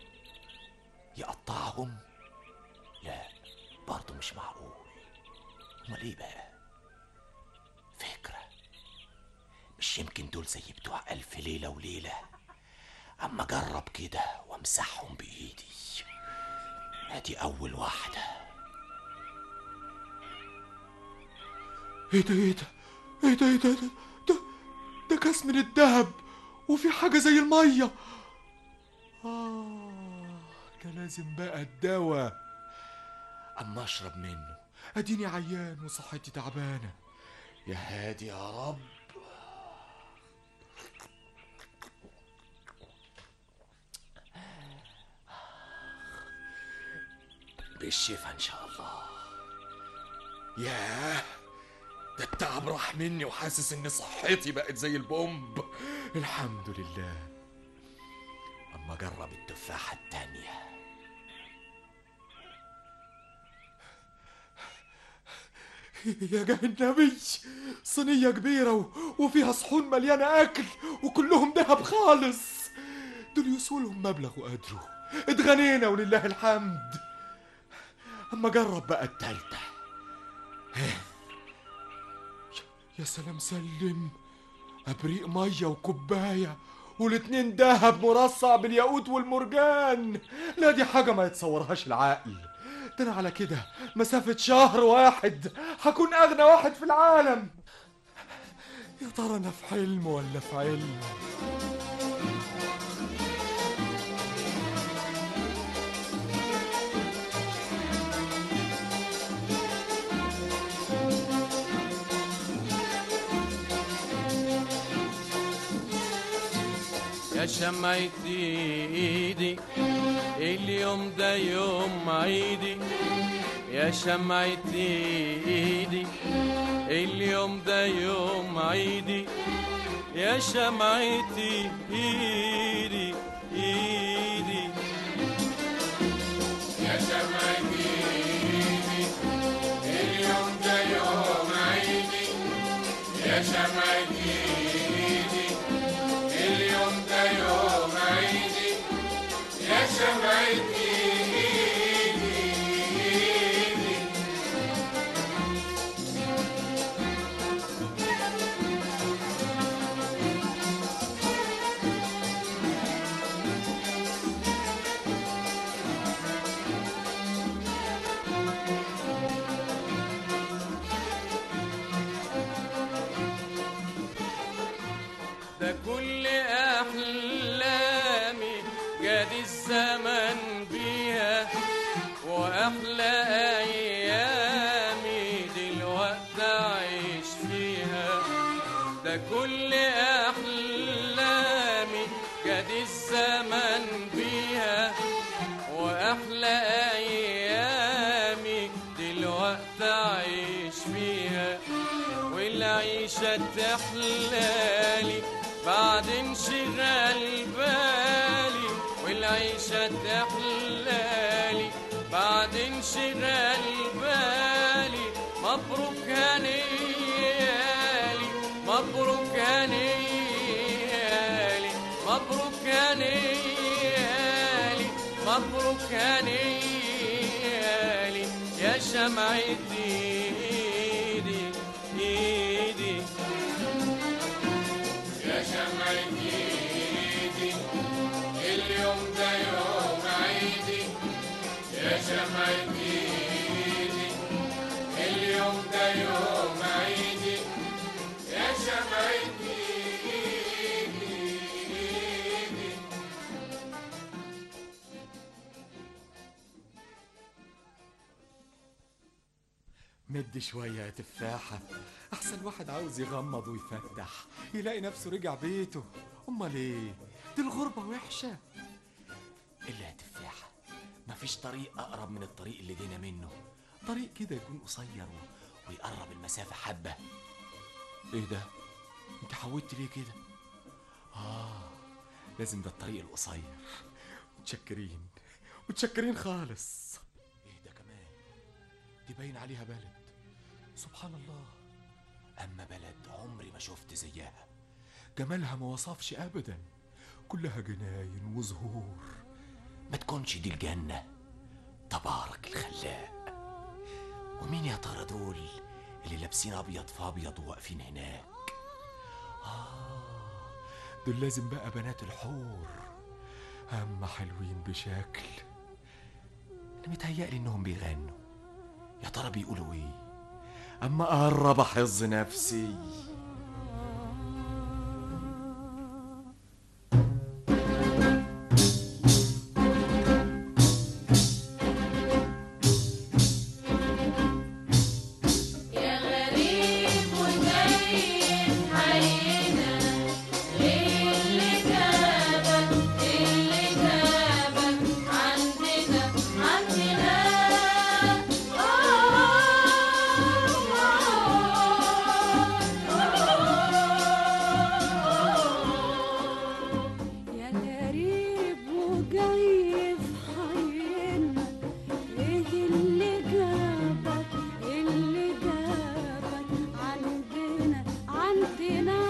يقطعهم لا برضه مش معقول امال ايه بقى فكرة مش يمكن دول زي بتوع ألف ليلة وليلة أما أجرب كده وأمسحهم بإيدي أدي أول واحدة ايه ده ايه ده ايه ده ايه ده ده, ده, ده كاس من الذهب وفي حاجة زي المية آه ده لازم بقى الدواء أما أشرب منه أديني عيان وصحتي تعبانة يا هادي يا رب بالشفا إن شاء الله ياه ده التعب راح مني وحاسس ان صحتي بقت زي البومب الحمد لله أما أجرب التفاحة التانية يا جهنمي صينية كبيرة و- وفيها صحون مليانة أكل وكلهم دهب خالص دول يسولهم مبلغ وقدره اتغنينا ولله الحمد أما جرب بقى التالتة يا سلام سلم أبريق مية وكوباية والاتنين دهب مرصع بالياقوت والمرجان لا دي حاجة ما يتصورهاش العقل ده أنا على كده مسافة شهر واحد هكون أغنى واحد في العالم يا ترى أنا في حلم ولا في علم يا شمعة ايدي اليوم ده يوم عيدي يا شمعة ايدي اليوم ده يوم عيدي يا شمعة ايدي ايدي يا شمعة ايدي اليوم ده يوم عيدي يا شمعة ايدي اليوم ده يوم عيدي يا شمعة ايدي ده كل أحلامي جاد الزمن بيها وأحلى أيامي دلوقتي أعيش فيها ده كل أحلامي جاد الزمن بيها وأحلى أيامي دلوقتي أعيش فيها والعيشة تحلالي بعد انشغال بالي والعيشة تحلالي بعد انشغال بالي مبروك هنيالي مبروك هنيالي مبروك هنيالي مبروك هنيالي يا شمعة ايدي ايدي يا شمعة ايدي اليوم ده يوم عيدي يا شمعة ايدي اليوم ده يوم عيدي يا شمعة اهدي شوية يا تفاحة أحسن واحد عاوز يغمض ويفتح يلاقي نفسه رجع بيته أمال إيه؟ دي الغربة وحشة إلا يا تفاحة مفيش طريق أقرب من الطريق اللي جينا منه طريق كده يكون قصير و- ويقرب المسافة حبة إيه ده؟ أنت حودت ليه كده؟ آه لازم ده الطريق القصير متشكرين متشكرين خالص إيه ده كمان؟ دي باين عليها بلد سبحان الله أما بلد عمري ما شفت زيها جمالها ما وصفش أبدا كلها جناين وزهور ما تكونش دي الجنة تبارك الخلاق ومين يا ترى دول اللي لابسين أبيض في أبيض وواقفين هناك دول لازم بقى بنات الحور أما حلوين بشكل أنا متهيألي إنهم بيغنوا يا ترى بيقولوا إيه؟ أما قرب أحظ نفسي يا غريب وجاي حينا ليه اللي جابك اللي جابك عندنا عندنا يا غريب وجاي في حينا ايه اللي جابك اللي جابك عندنا عندنا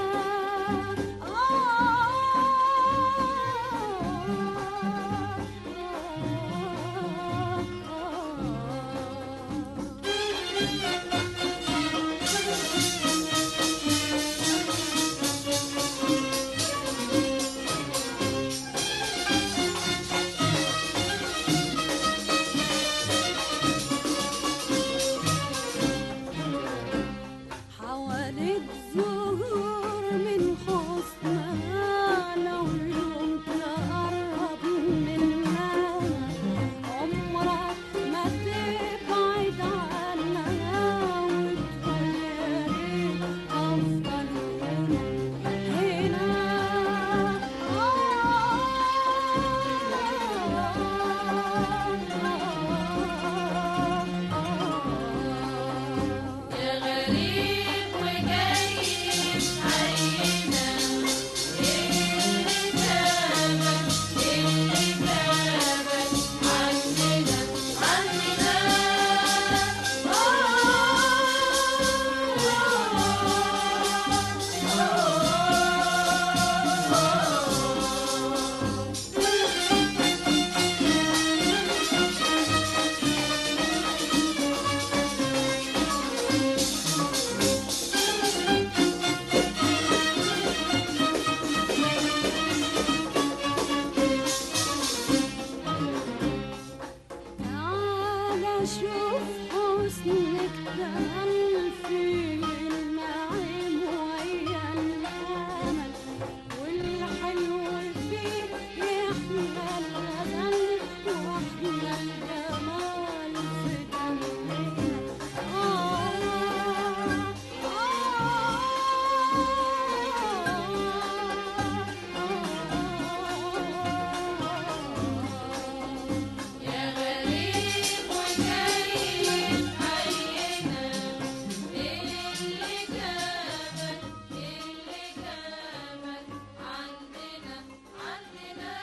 حواليك زهور من حسنها لو يوم تقرب منها عمرك ما تبعد عنها وتقول يا ريت أفضل هنا هنا يا غريب وجاي حينا ايه اللي جابك اللي جابك عندنا عندنا تعالى شوف حسنك دخل في النعيم ويا الأمل والحلو فيه يحلى الغزل واحلى الجمال في دمنا آه يا غريب وجاي حينا اللي جابك اللي جابك عندنا عندنا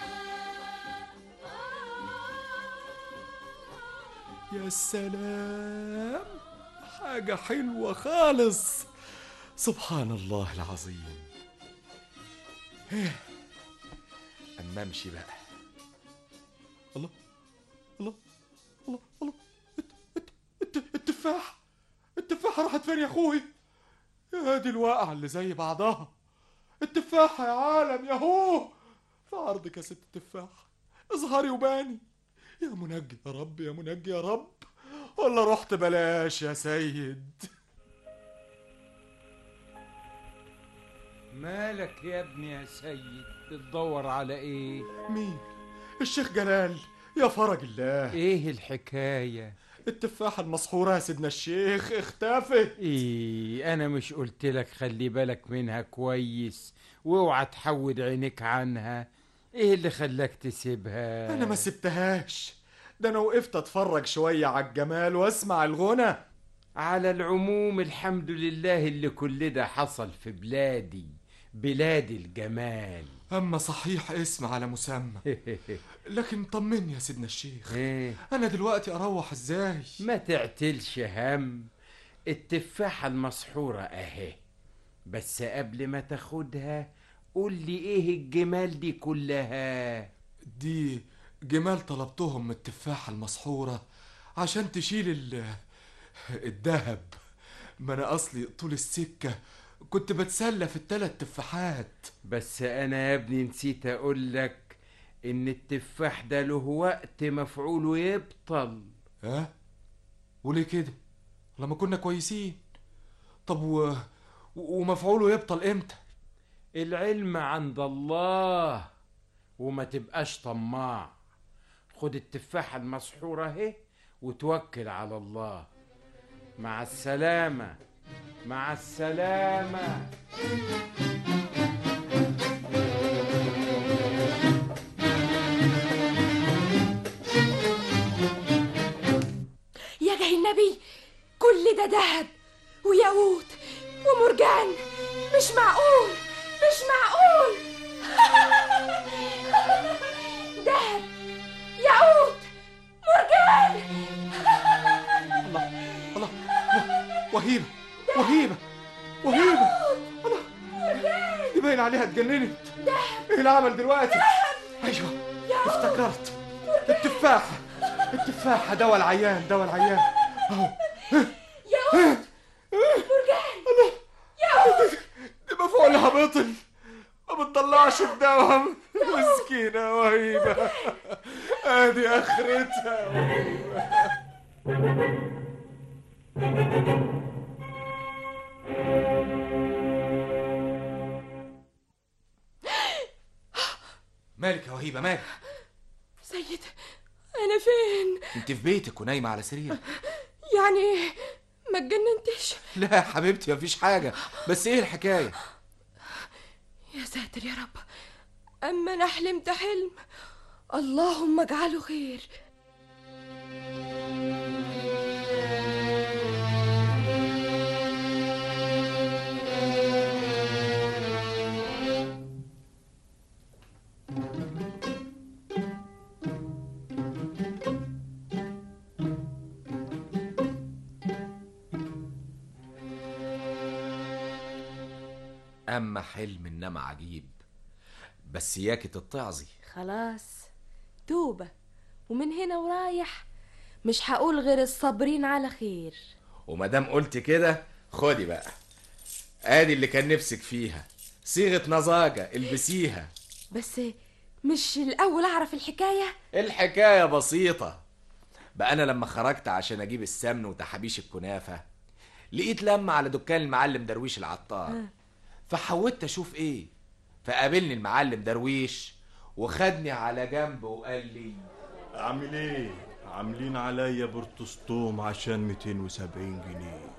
يا سلام حاجة حلوة خالص سبحان الله العظيم إيه. أما أمشي بقى الله الله الله الله الت- الت- التفاح التفاحة راحت فين يا أخوي يا دي الواقعة اللي زي بعضها التفاحة يا عالم يا هو في عرضك يا ست التفاحة اظهري وباني يا منجي يا رب يا منجي يا رب ولا رحت بلاش يا سيد مالك يا ابني يا سيد بتدور على ايه مين الشيخ جلال يا فرج الله ايه الحكاية التفاحة المسحورة يا سيدنا الشيخ اختفت ايه انا مش قلت لك خلي بالك منها كويس واوعى تحود عينيك عنها ايه اللي خلاك تسيبها انا ما سبتهاش ده انا وقفت اتفرج شوية على الجمال واسمع الغنى على العموم الحمد لله اللي كل ده حصل في بلادي بلاد الجمال اما صحيح اسم على مسمى لكن طمني يا سيدنا الشيخ انا دلوقتي اروح ازاي ما تعتلش هم التفاحة المسحورة اهي بس قبل ما تاخدها قول لي ايه الجمال دي كلها دي جمال طلبتهم من التفاحة المسحورة عشان تشيل ال الدهب ما انا اصلي طول السكة كنت بتسلى في التلات تفاحات بس انا يا ابني نسيت اقول لك ان التفاح ده له وقت مفعوله يبطل ها وليه كده لما كنا كويسين طب و... ومفعوله يبطل امتى العلم عند الله وما تبقاش طماع خد التفاحة المسحورة اهي وتوكل على الله مع السلامة مع السلامة يا جاي النبي كل ده دهب وياقوت ومرجان مش معقول مش معقول دهب ياقوت مرجان الله وهيبة وهيبة وهيبة الله دي باين عليها اتجننت ايه العمل دلوقتي ايوه افتكرت التفاحة التفاحة دواء العيان دواء العيان اهو ياقوت مرجان ياقوت دي مفعولها بطل ما بتطلعش الدواء مسكينة وهيبة ادي اخرتها وهيبة مالك يا وهيبة مالك سيد انا فين انت في بيتك ونايمة على سرير يعني ما اتجننتش لا يا حبيبتي مفيش حاجة بس ايه الحكاية يا ساتر يا رب اما انا حلمت حلم اللهم اجعله خير اما حلم انما عجيب بس اياكي تتعظي خلاص توبة ومن هنا ورايح مش هقول غير الصابرين على خير ومادام قلت كده خدي بقى ادي اللي كان نفسك فيها صيغة نزاجة البسيها بس مش الأول أعرف الحكاية الحكاية بسيطة بقى أنا لما خرجت عشان أجيب السمن وتحابيش الكنافة لقيت لما على دكان المعلم درويش العطار آه. فحودت أشوف إيه فقابلني المعلم درويش وخدني على جنب وقال لي عامل ايه عاملين عليا برتسطوم عشان 270 جنيه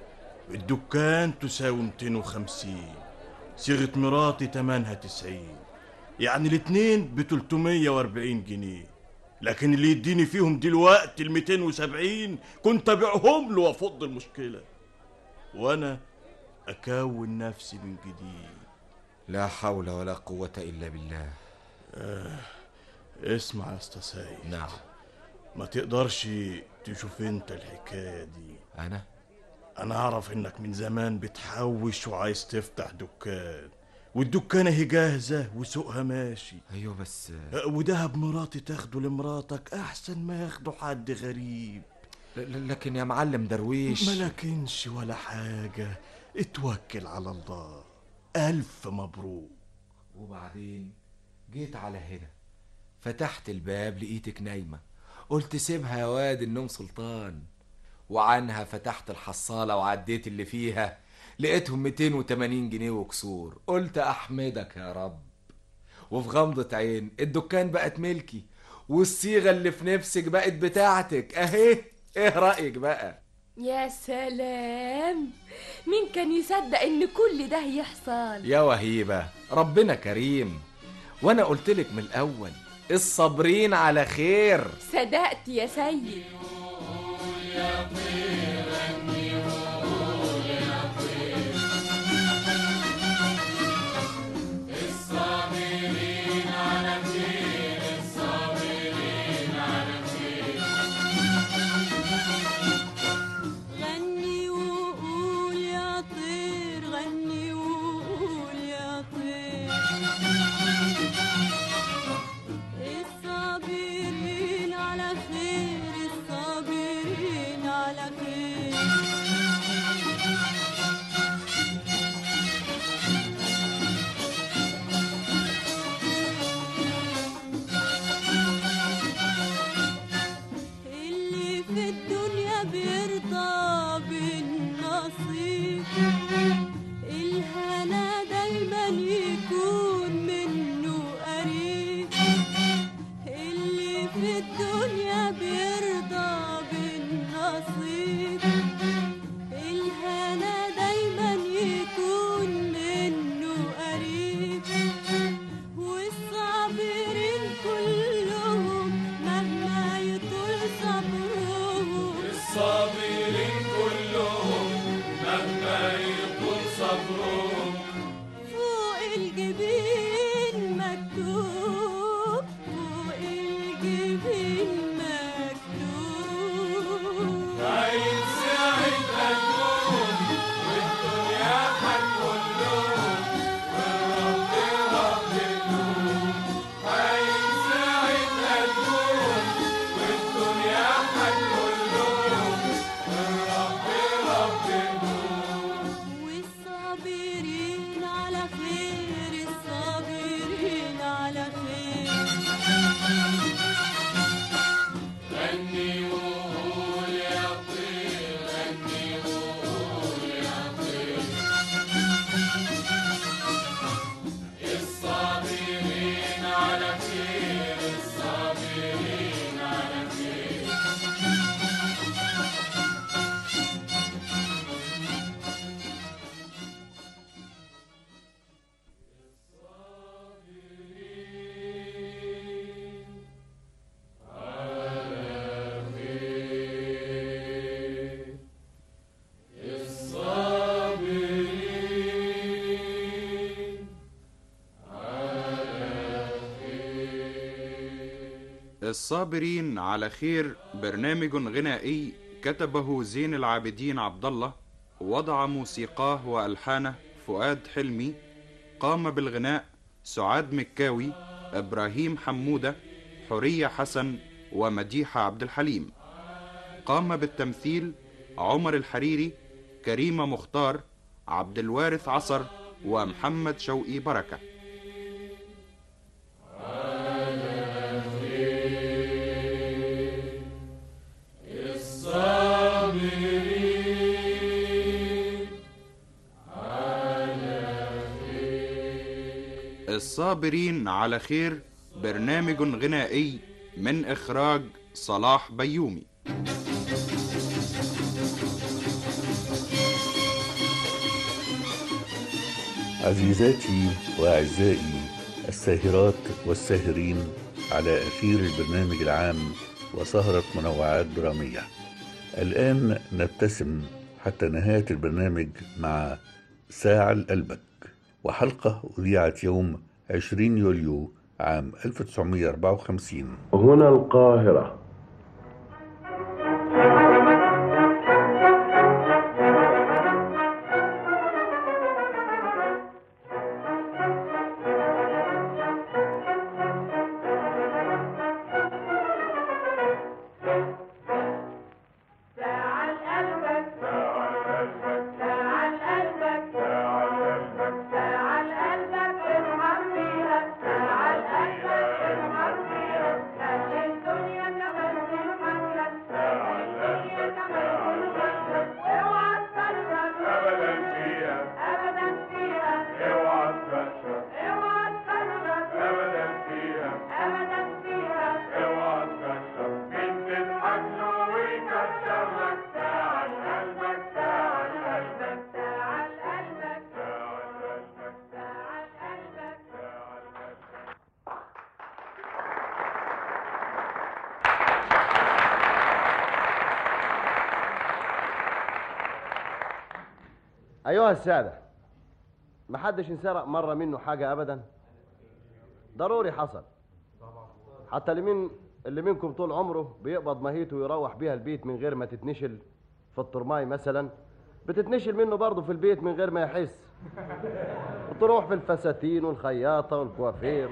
الدكان تساوي 250 صيغة مراتي تمنها 90 يعني الاتنين ب 340 جنيه لكن اللي يديني فيهم دلوقتي ال 270 كنت ابيعهم له وافض المشكلة وانا اكون نفسي من جديد لا حول ولا قوة إلا بالله آه اسمع يا اسطى سيد نعم ما تقدرش تشوف انت الحكاية دي أنا؟ أنا أعرف إنك من زمان بتحوش وعايز تفتح دكان والدكانة هي جاهزة وسوقها ماشي أيوه بس ودهب مراتي تاخده لمراتك أحسن ما ياخده حد غريب لكن يا معلم درويش ما لكنش ولا حاجة اتوكل على الله ألف مبروك وبعدين جيت على هنا فتحت الباب لقيتك نايمة قلت سيبها يا واد النوم سلطان وعنها فتحت الحصالة وعديت اللي فيها لقيتهم 280 جنيه وكسور قلت أحمدك يا رب وفي غمضة عين الدكان بقت ملكي والصيغة اللي في نفسك بقت بتاعتك أهي ايه رايك بقى يا سلام مين كان يصدق ان كل ده يحصل يا وهيبه ربنا كريم وانا قلت لك من الاول الصابرين على خير صدقت يا سيد الصابرين على خير الصابرين على خير غني وقول يا طير غني وقول يا طير الصابرين على خير الصابرين على خير اللي في الدنيا بيرضى بالنصيب الهنا دايما يكون منه قريب اللي في الدنيا بيرضى بالنصيب الهنا دايما يكون منه قريب والصابرين كلهم مهما يطول صبرهم الصابرين كلهم مهما يطول صبرهم فوق الجبين مكتوب فوق الجبين مكتوب هيتساعد قلبهم والدنيا هتقول لهم والرب رب لهم هيتساعد قلبهم والدنيا هتقول لهم والرب رب لهم والصابرين على خير الصابرين على خير غني وقول يا طير غني وقول يا طير الصابرين على خير الصابرين على خير الصابرين الصابرين على خير برنامج غنائي كتبه زين العابدين عبد الله وضع موسيقاه والحانه فؤاد حلمي قام بالغناء سعاد مكاوي ابراهيم حموده حوريه حسن ومديحه عبد الحليم قام بالتمثيل عمر الحريري كريمه مختار عبد الوارث عصر ومحمد شوقي بركه الصابرين الصابرين على خير برنامج غنائي من إخراج صلاح بيومي عزيزاتي وأعزائي الساهرات والساهرين على أثير البرنامج العام وسهرة منوعات درامية الآن نبتسم حتى نهاية البرنامج مع ساعة لقلبك وحلقة أذيعت يوم 20 يوليو عام 1954 هنا القاهرة الدنيا كما أيها السادة محدش انسرق مرة منه حاجة أبدا ضروري حصل حتى اللي من اللي منكم طول عمره بيقبض مهيته ويروح بيها البيت من غير ما تتنشل في الطرماي مثلا بتتنشل منه برضه في البيت من غير ما يحس بتروح في الفساتين والخياطة والكوافير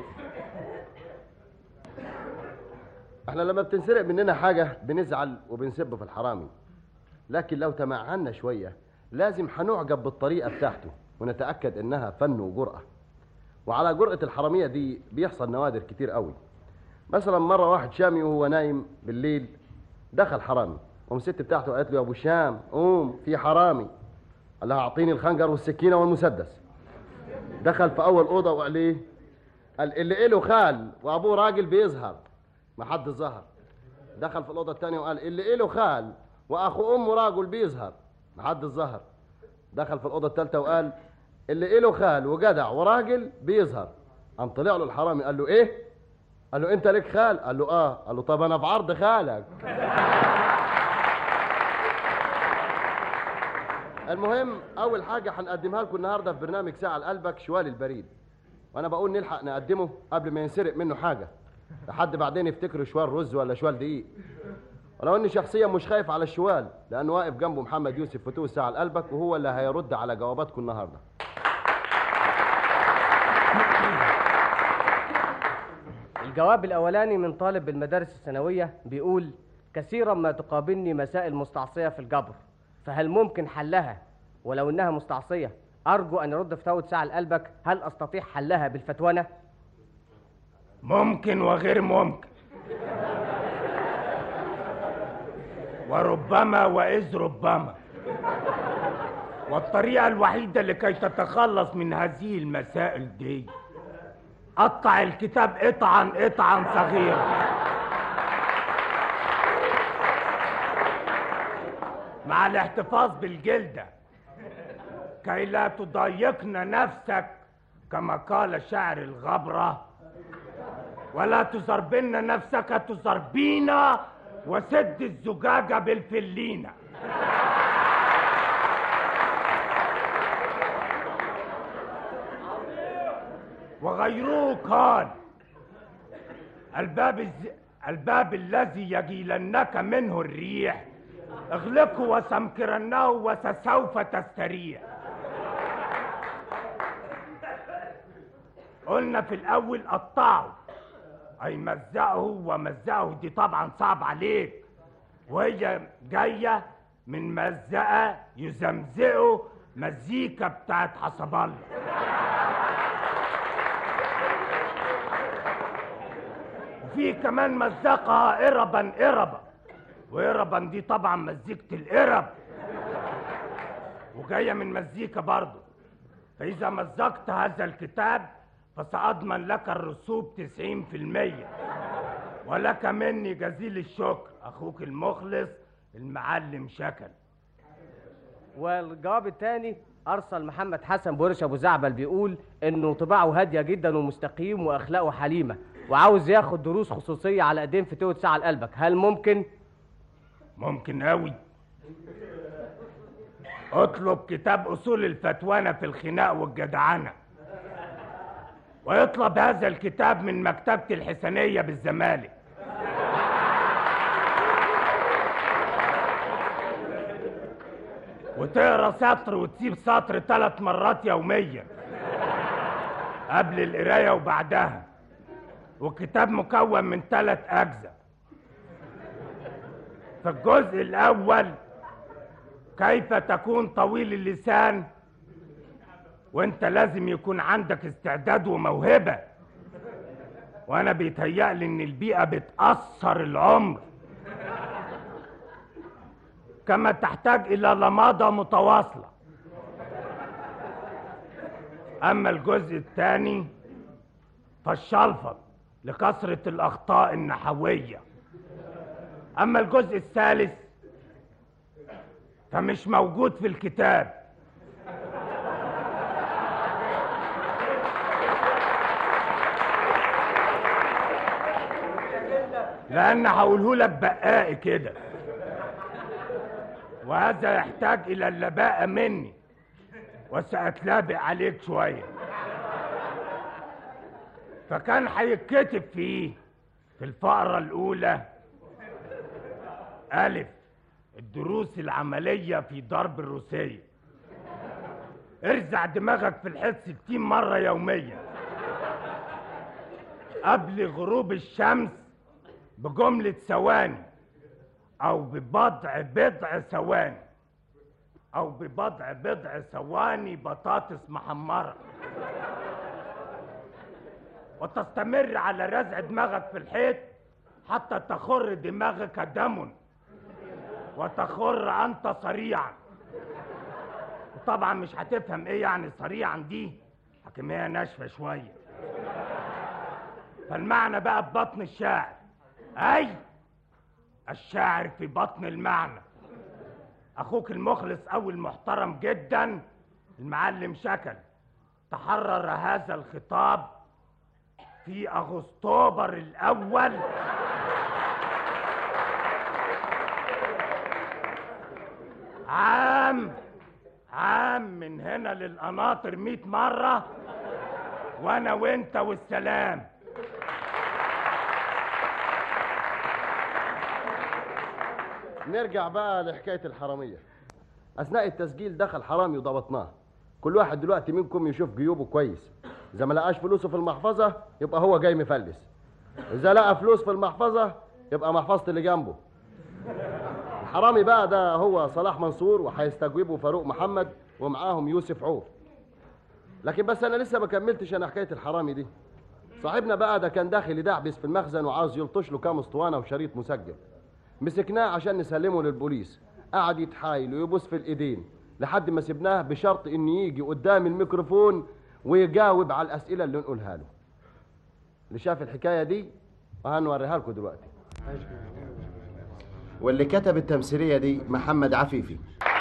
احنا لما بتنسرق مننا حاجة بنزعل وبنسب في الحرامي لكن لو تمعنا شوية لازم هنعجب بالطريقة بتاعته ونتأكد انها فن وجرأة وعلى جرأة الحرامية دي بيحصل نوادر كتير قوي مثلا مرة واحد شامي وهو نايم بالليل دخل حرامي قام الست بتاعته قالت له يا ابو شام قوم في حرامي قال لها اعطيني الخنجر والسكينة والمسدس دخل في اول اوضة وقال ايه قال اللي له خال وابوه راجل بيظهر ما حد ظهر دخل في الاوضه الثانيه وقال اللي له خال واخو امه راجل بيظهر ما حد ظهر دخل في الاوضه الثالثه وقال اللي له خال وجدع وراجل بيظهر قام طلع له الحرامي قال له ايه قال له انت لك خال قال له اه قال له طب انا في عرض خالك المهم اول حاجه هنقدمها لكم النهارده في برنامج ساعه لقلبك شوال البريد وانا بقول نلحق نقدمه قبل ما ينسرق منه حاجه لحد بعدين يفتكروا شوال رز ولا شوال دقيق ولو اني شخصيا مش خايف على الشوال لانه واقف جنبه محمد يوسف فتوح ساعه لقلبك وهو اللي هيرد على جواباتكم النهارده الجواب الأولاني من طالب بالمدارس الثانوية بيقول كثيرا ما تقابلني مسائل مستعصية في الجبر فهل ممكن حلها ولو إنها مستعصية أرجو أن يرد فتاوى ساعة لقلبك هل أستطيع حلها بالفتوانة؟ ممكن وغير ممكن وربما وإذ ربما والطريقة الوحيدة لكي تتخلص من هذه المسائل دي قطع الكتاب قطعا قطعا صغيرا مع الاحتفاظ بالجلدة كي لا تضايقن نفسك كما قال شاعر الغبرة ولا تزربن نفسك تزربين وسد الزجاجة بالفلينة وغيره قال الباب الز... الباب الذي يجيلنك منه الريح اغلقه وسمكرنه وسوف تستريح قلنا في الاول قطعه اي مزقه ومزقه دي طبعا صعب عليك وهي جايه من مزقه يزمزقه مزيكا بتاعت حسب الله وفي كمان مزقها قربا قربا وقربا دي طبعا مزيكة القرب وجاية من مزيكا برضه فإذا مزقت هذا الكتاب فسأضمن لك الرسوب تسعين في المية ولك مني جزيل الشكر أخوك المخلص المعلم شكل والجواب الثاني أرسل محمد حسن بورش أبو زعبل بيقول إنه طباعه هادية جدا ومستقيم وأخلاقه حليمة وعاوز ياخد دروس خصوصية على قديم في توت ساعة لقلبك هل ممكن؟ ممكن أوي اطلب كتاب أصول الفتوانة في الخناق والجدعنة ويطلب هذا الكتاب من مكتبة الحسنية بالزمالك وتقرا سطر وتسيب سطر ثلاث مرات يوميا قبل القرايه وبعدها والكتاب مكون من ثلاث اجزاء في الجزء الاول كيف تكون طويل اللسان وانت لازم يكون عندك استعداد وموهبه وانا بيتهيألي ان البيئه بتاثر العمر كما تحتاج الى لماضه متواصله اما الجزء الثاني فالشلفط لكثره الاخطاء النحويه اما الجزء الثالث فمش موجود في الكتاب لان هقوله لك بقائي كده وهذا يحتاج الى اللباءة مني وسأتلابق عليك شوية فكان هيتكتب فيه في الفقرة الأولى ألف الدروس العملية في ضرب الروسية ارزع دماغك في الحيط ستين مرة يوميا قبل غروب الشمس بجملة ثواني أو ببضع بضع ثواني أو ببضع بضع ثواني بطاطس محمرة وتستمر على رزع دماغك في الحيط حتى تخر دماغك دم وتخر أنت صريعا وطبعا مش هتفهم ايه يعني صريعا دي حكمية ناشفة شوية فالمعنى بقى ببطن الشاعر أي الشاعر في بطن المعنى أخوك المخلص أو المحترم جدا المعلم شكل تحرر هذا الخطاب في أغسطوبر الأول عام عام من هنا للقناطر مئة مرة وأنا وأنت والسلام نرجع بقى لحكاية الحرامية أثناء التسجيل دخل حرامي وضبطناه كل واحد دلوقتي منكم يشوف جيوبه كويس إذا ما لقاش فلوسه في المحفظة يبقى هو جاي مفلس إذا لقى فلوس في المحفظة يبقى محفظة اللي جنبه الحرامي بقى ده هو صلاح منصور وهيستجوبه فاروق محمد ومعاهم يوسف عوف لكن بس انا لسه ما كملتش انا حكايه الحرامي دي صاحبنا بقى ده كان داخل يدعبس في المخزن وعاوز يلطش له كام اسطوانه وشريط مسجل مسكناه عشان نسلمه للبوليس قعد يتحايل ويبص في الايدين لحد ما سبناه بشرط ان يجي قدام الميكروفون ويجاوب على الاسئله اللي نقولها له اللي شاف الحكايه دي وهنوريها لكم دلوقتي واللي كتب التمثيليه دي محمد عفيفي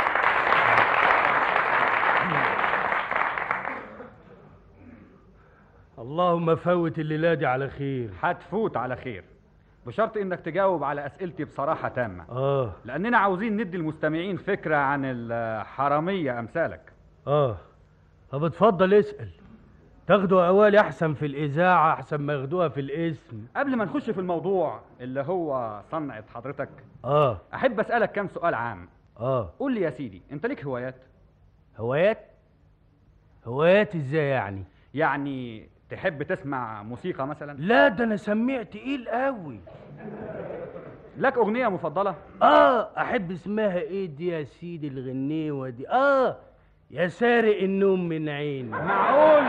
اللهم فوت الليلة دي على خير هتفوت على خير بشرط انك تجاوب على اسئلتي بصراحه تامه اه لاننا عاوزين ندي المستمعين فكره عن الحراميه امثالك اه طب اتفضل اسأل تاخدوا أوالي أحسن في الإذاعة أحسن ما ياخدوها في الاسم قبل ما نخش في الموضوع اللي هو صنعة حضرتك اه احب اسالك كام سؤال عام اه قول لي يا سيدي انت ليك هوايات هوايات هوايات ازاي يعني يعني تحب تسمع موسيقى مثلا لا ده انا سميع تقيل قوي لك اغنيه مفضله اه احب اسمها ايه دي يا سيدي الغنيوه دي اه يا سارق النوم من عيني معقول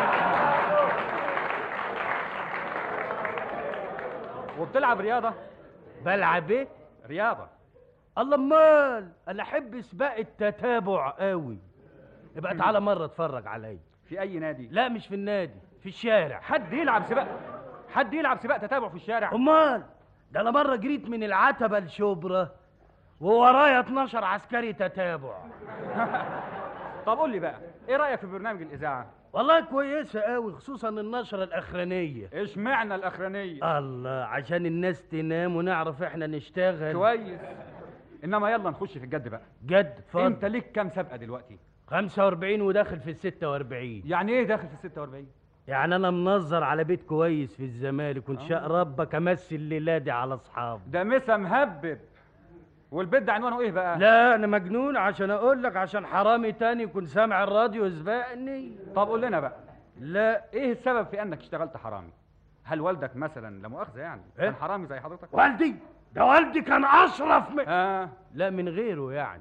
وبتلعب رياضه بلعب ايه رياضه الله امال انا احب سباق التتابع قوي يبقى تعالى مره اتفرج عليا في اي نادي لا مش في النادي في الشارع حد يلعب سباق حد يلعب سباق تتابع في الشارع امال ده انا مره جريت من العتبه لشبرا وورايا 12 عسكري تتابع طب قول لي بقى ايه رايك في برنامج الاذاعه والله كويسه قوي خصوصا النشره الاخرانيه اشمعنى الاخرانيه الله عشان الناس تنام ونعرف احنا نشتغل كويس انما يلا نخش في الجد بقى جد اتفضل انت ليك كام سابقه دلوقتي 45 وداخل في ال 46 يعني ايه داخل في ال 46 يعني انا منظر على بيت كويس في الزمالك وان شاء ربك امثل ليلادي على اصحابي ده مسا مهبب والبيت ده عنوانه ايه بقى لا انا مجنون عشان اقول لك عشان حرامي تاني يكون سامع الراديو سبقني طب قول لنا بقى لا ايه السبب في انك اشتغلت حرامي هل والدك مثلا لا مؤاخذه يعني إيه؟ كان حرامي زي حضرتك والدي ده والدي كان اشرف من آه. لا من غيره يعني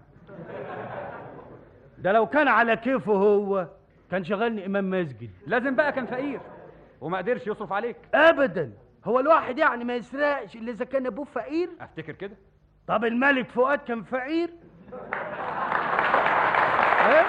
ده لو كان على كيفه هو كان شغلني امام مسجد لازم بقى كان فقير وما قدرش يصرف عليك ابدا هو الواحد يعني ما يسرقش الا اذا كان ابوه فقير افتكر كده طب الملك فؤاد كان فقير ايه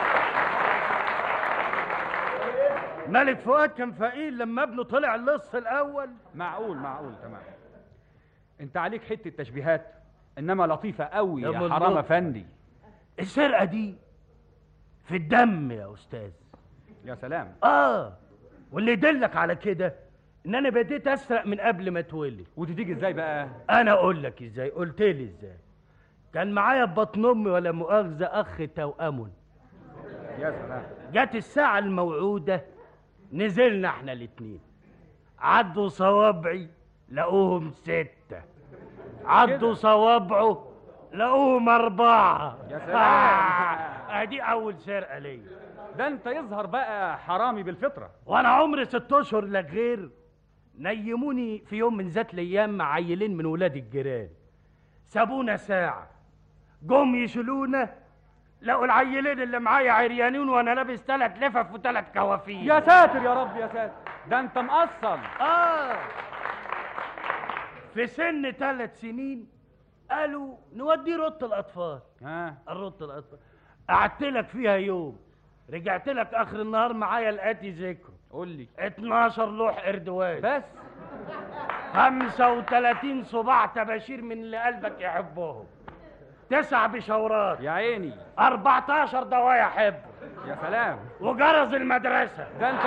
ملك فؤاد كان فقير لما ابنه طلع اللص الاول معقول معقول تمام انت عليك حته تشبيهات انما لطيفه قوي يا يا بالله. حرام افندي السرقه دي في الدم يا استاذ يا سلام اه واللي يدلك على كده ان انا بديت اسرق من قبل ما اتولد ودي تيجي ازاي بقى انا اقول لك ازاي قلت لي ازاي كان معايا في بطن امي ولا مؤاخذه اخ توأم يا سلام جت الساعة الموعودة نزلنا احنا الاتنين عدوا صوابعي لقوهم ستة عدوا صوابعه لقوهم أربعة يا سلام. آه، ادي أول سرقة ليا ده انت يظهر بقى حرامي بالفطرة وأنا عمري ست أشهر لا غير نيموني في يوم من ذات الأيام مع عيلين من ولاد الجيران سابونا ساعة جم يشيلونا لقوا العيلين اللي معايا عريانين وانا لابس ثلاث لفف وثلاث كوافير يا ساتر يا رب يا ساتر ده انت مقصل اه في سن ثلاث سنين قالوا نوديه روضة الأطفال ها روضة الأطفال قعدت لك فيها يوم رجعت لك آخر النهار معايا لقيتي ذكر قول لي 12 لوح قردوان بس 35 صباع تباشير من اللي قلبك يحبهم تسع بشورات يا عيني 14 دوايا حبر يا سلام وجرس المدرسة ده انت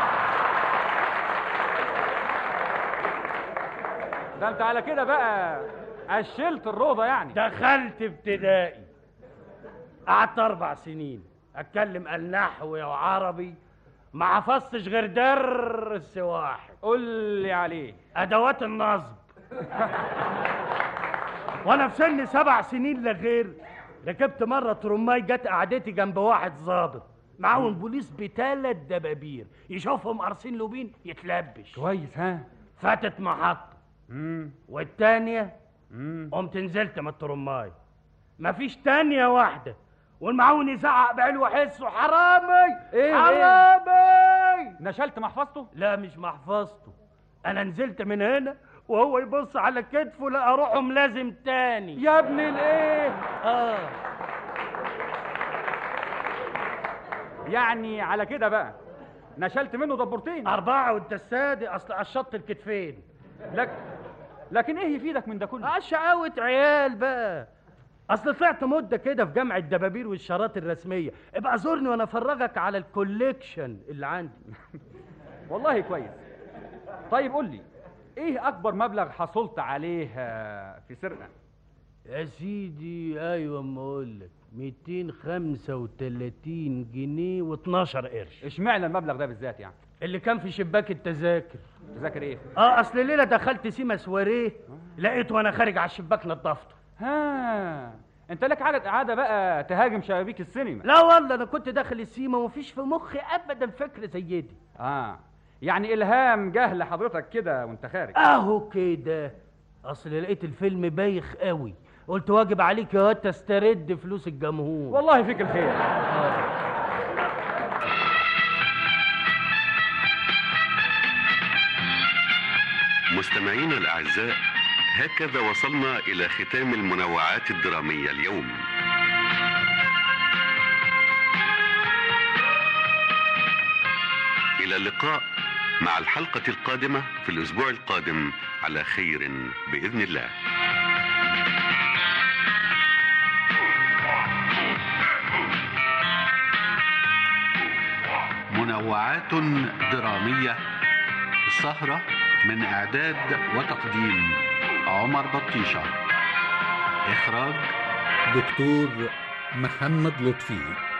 ده انت على كده بقى قشلت الروضة يعني دخلت ابتدائي قعدت أربع سنين أتكلم النحو وعربي ما حفظتش غير درس واحد قول لي عليه أدوات النصب وأنا في سن سبع سنين لا غير ركبت مرة ترماي جت قعدتي جنب واحد ظابط معاهم بوليس بتلات دبابير يشوفهم قارصين لوبين يتلبش كويس ها فاتت محطة امم والتانية قمت نزلت من الترماي مفيش تانية واحدة والمعاون يزعق بعلو حسه حرامي إيه حرامي نشلت محفظته لا مش محفظته انا نزلت من هنا وهو يبص على كتفه لقى روحه ملازم تاني يا ابن الايه اه يعني على كده بقى نشلت منه دبورتين أربعة وأنت السادس أصل قشطت الكتفين لك لكن إيه يفيدك من ده كله؟ آه شقاوة عيال بقى أصل طلعت مدة كده في جامع الدبابير والشارات الرسمية ابقى زورني وأنا أفرجك على الكوليكشن اللي عندي والله كويس طيب قول لي إيه أكبر مبلغ حصلت عليه آه، في سرقة؟ يا سيدي أيوة أما أقول لك 235 جنيه و12 قرش اشمعنى المبلغ ده بالذات يعني؟ اللي كان في شباك التذاكر تذاكر إيه؟ اه اصل ليله دخلت سيما سواريه لقيته وانا خارج على الشباك نظفته ها انت لك عادة عادة بقى تهاجم شبابيك السينما لا والله انا كنت داخل السيما ومفيش في مخي ابدا فكره زي دي اه يعني الهام جه لحضرتك كده وانت خارج اهو كده اصل لقيت الفيلم بايخ قوي قلت واجب عليك يا واد تسترد فلوس الجمهور والله فيك الخير مستمعينا الأعزاء هكذا وصلنا إلى ختام المنوعات الدرامية اليوم إلى اللقاء مع الحلقة القادمة في الأسبوع القادم على خير بإذن الله منوعات درامية السهرة من إعداد وتقديم عمر بطيشة إخراج دكتور محمد لطفي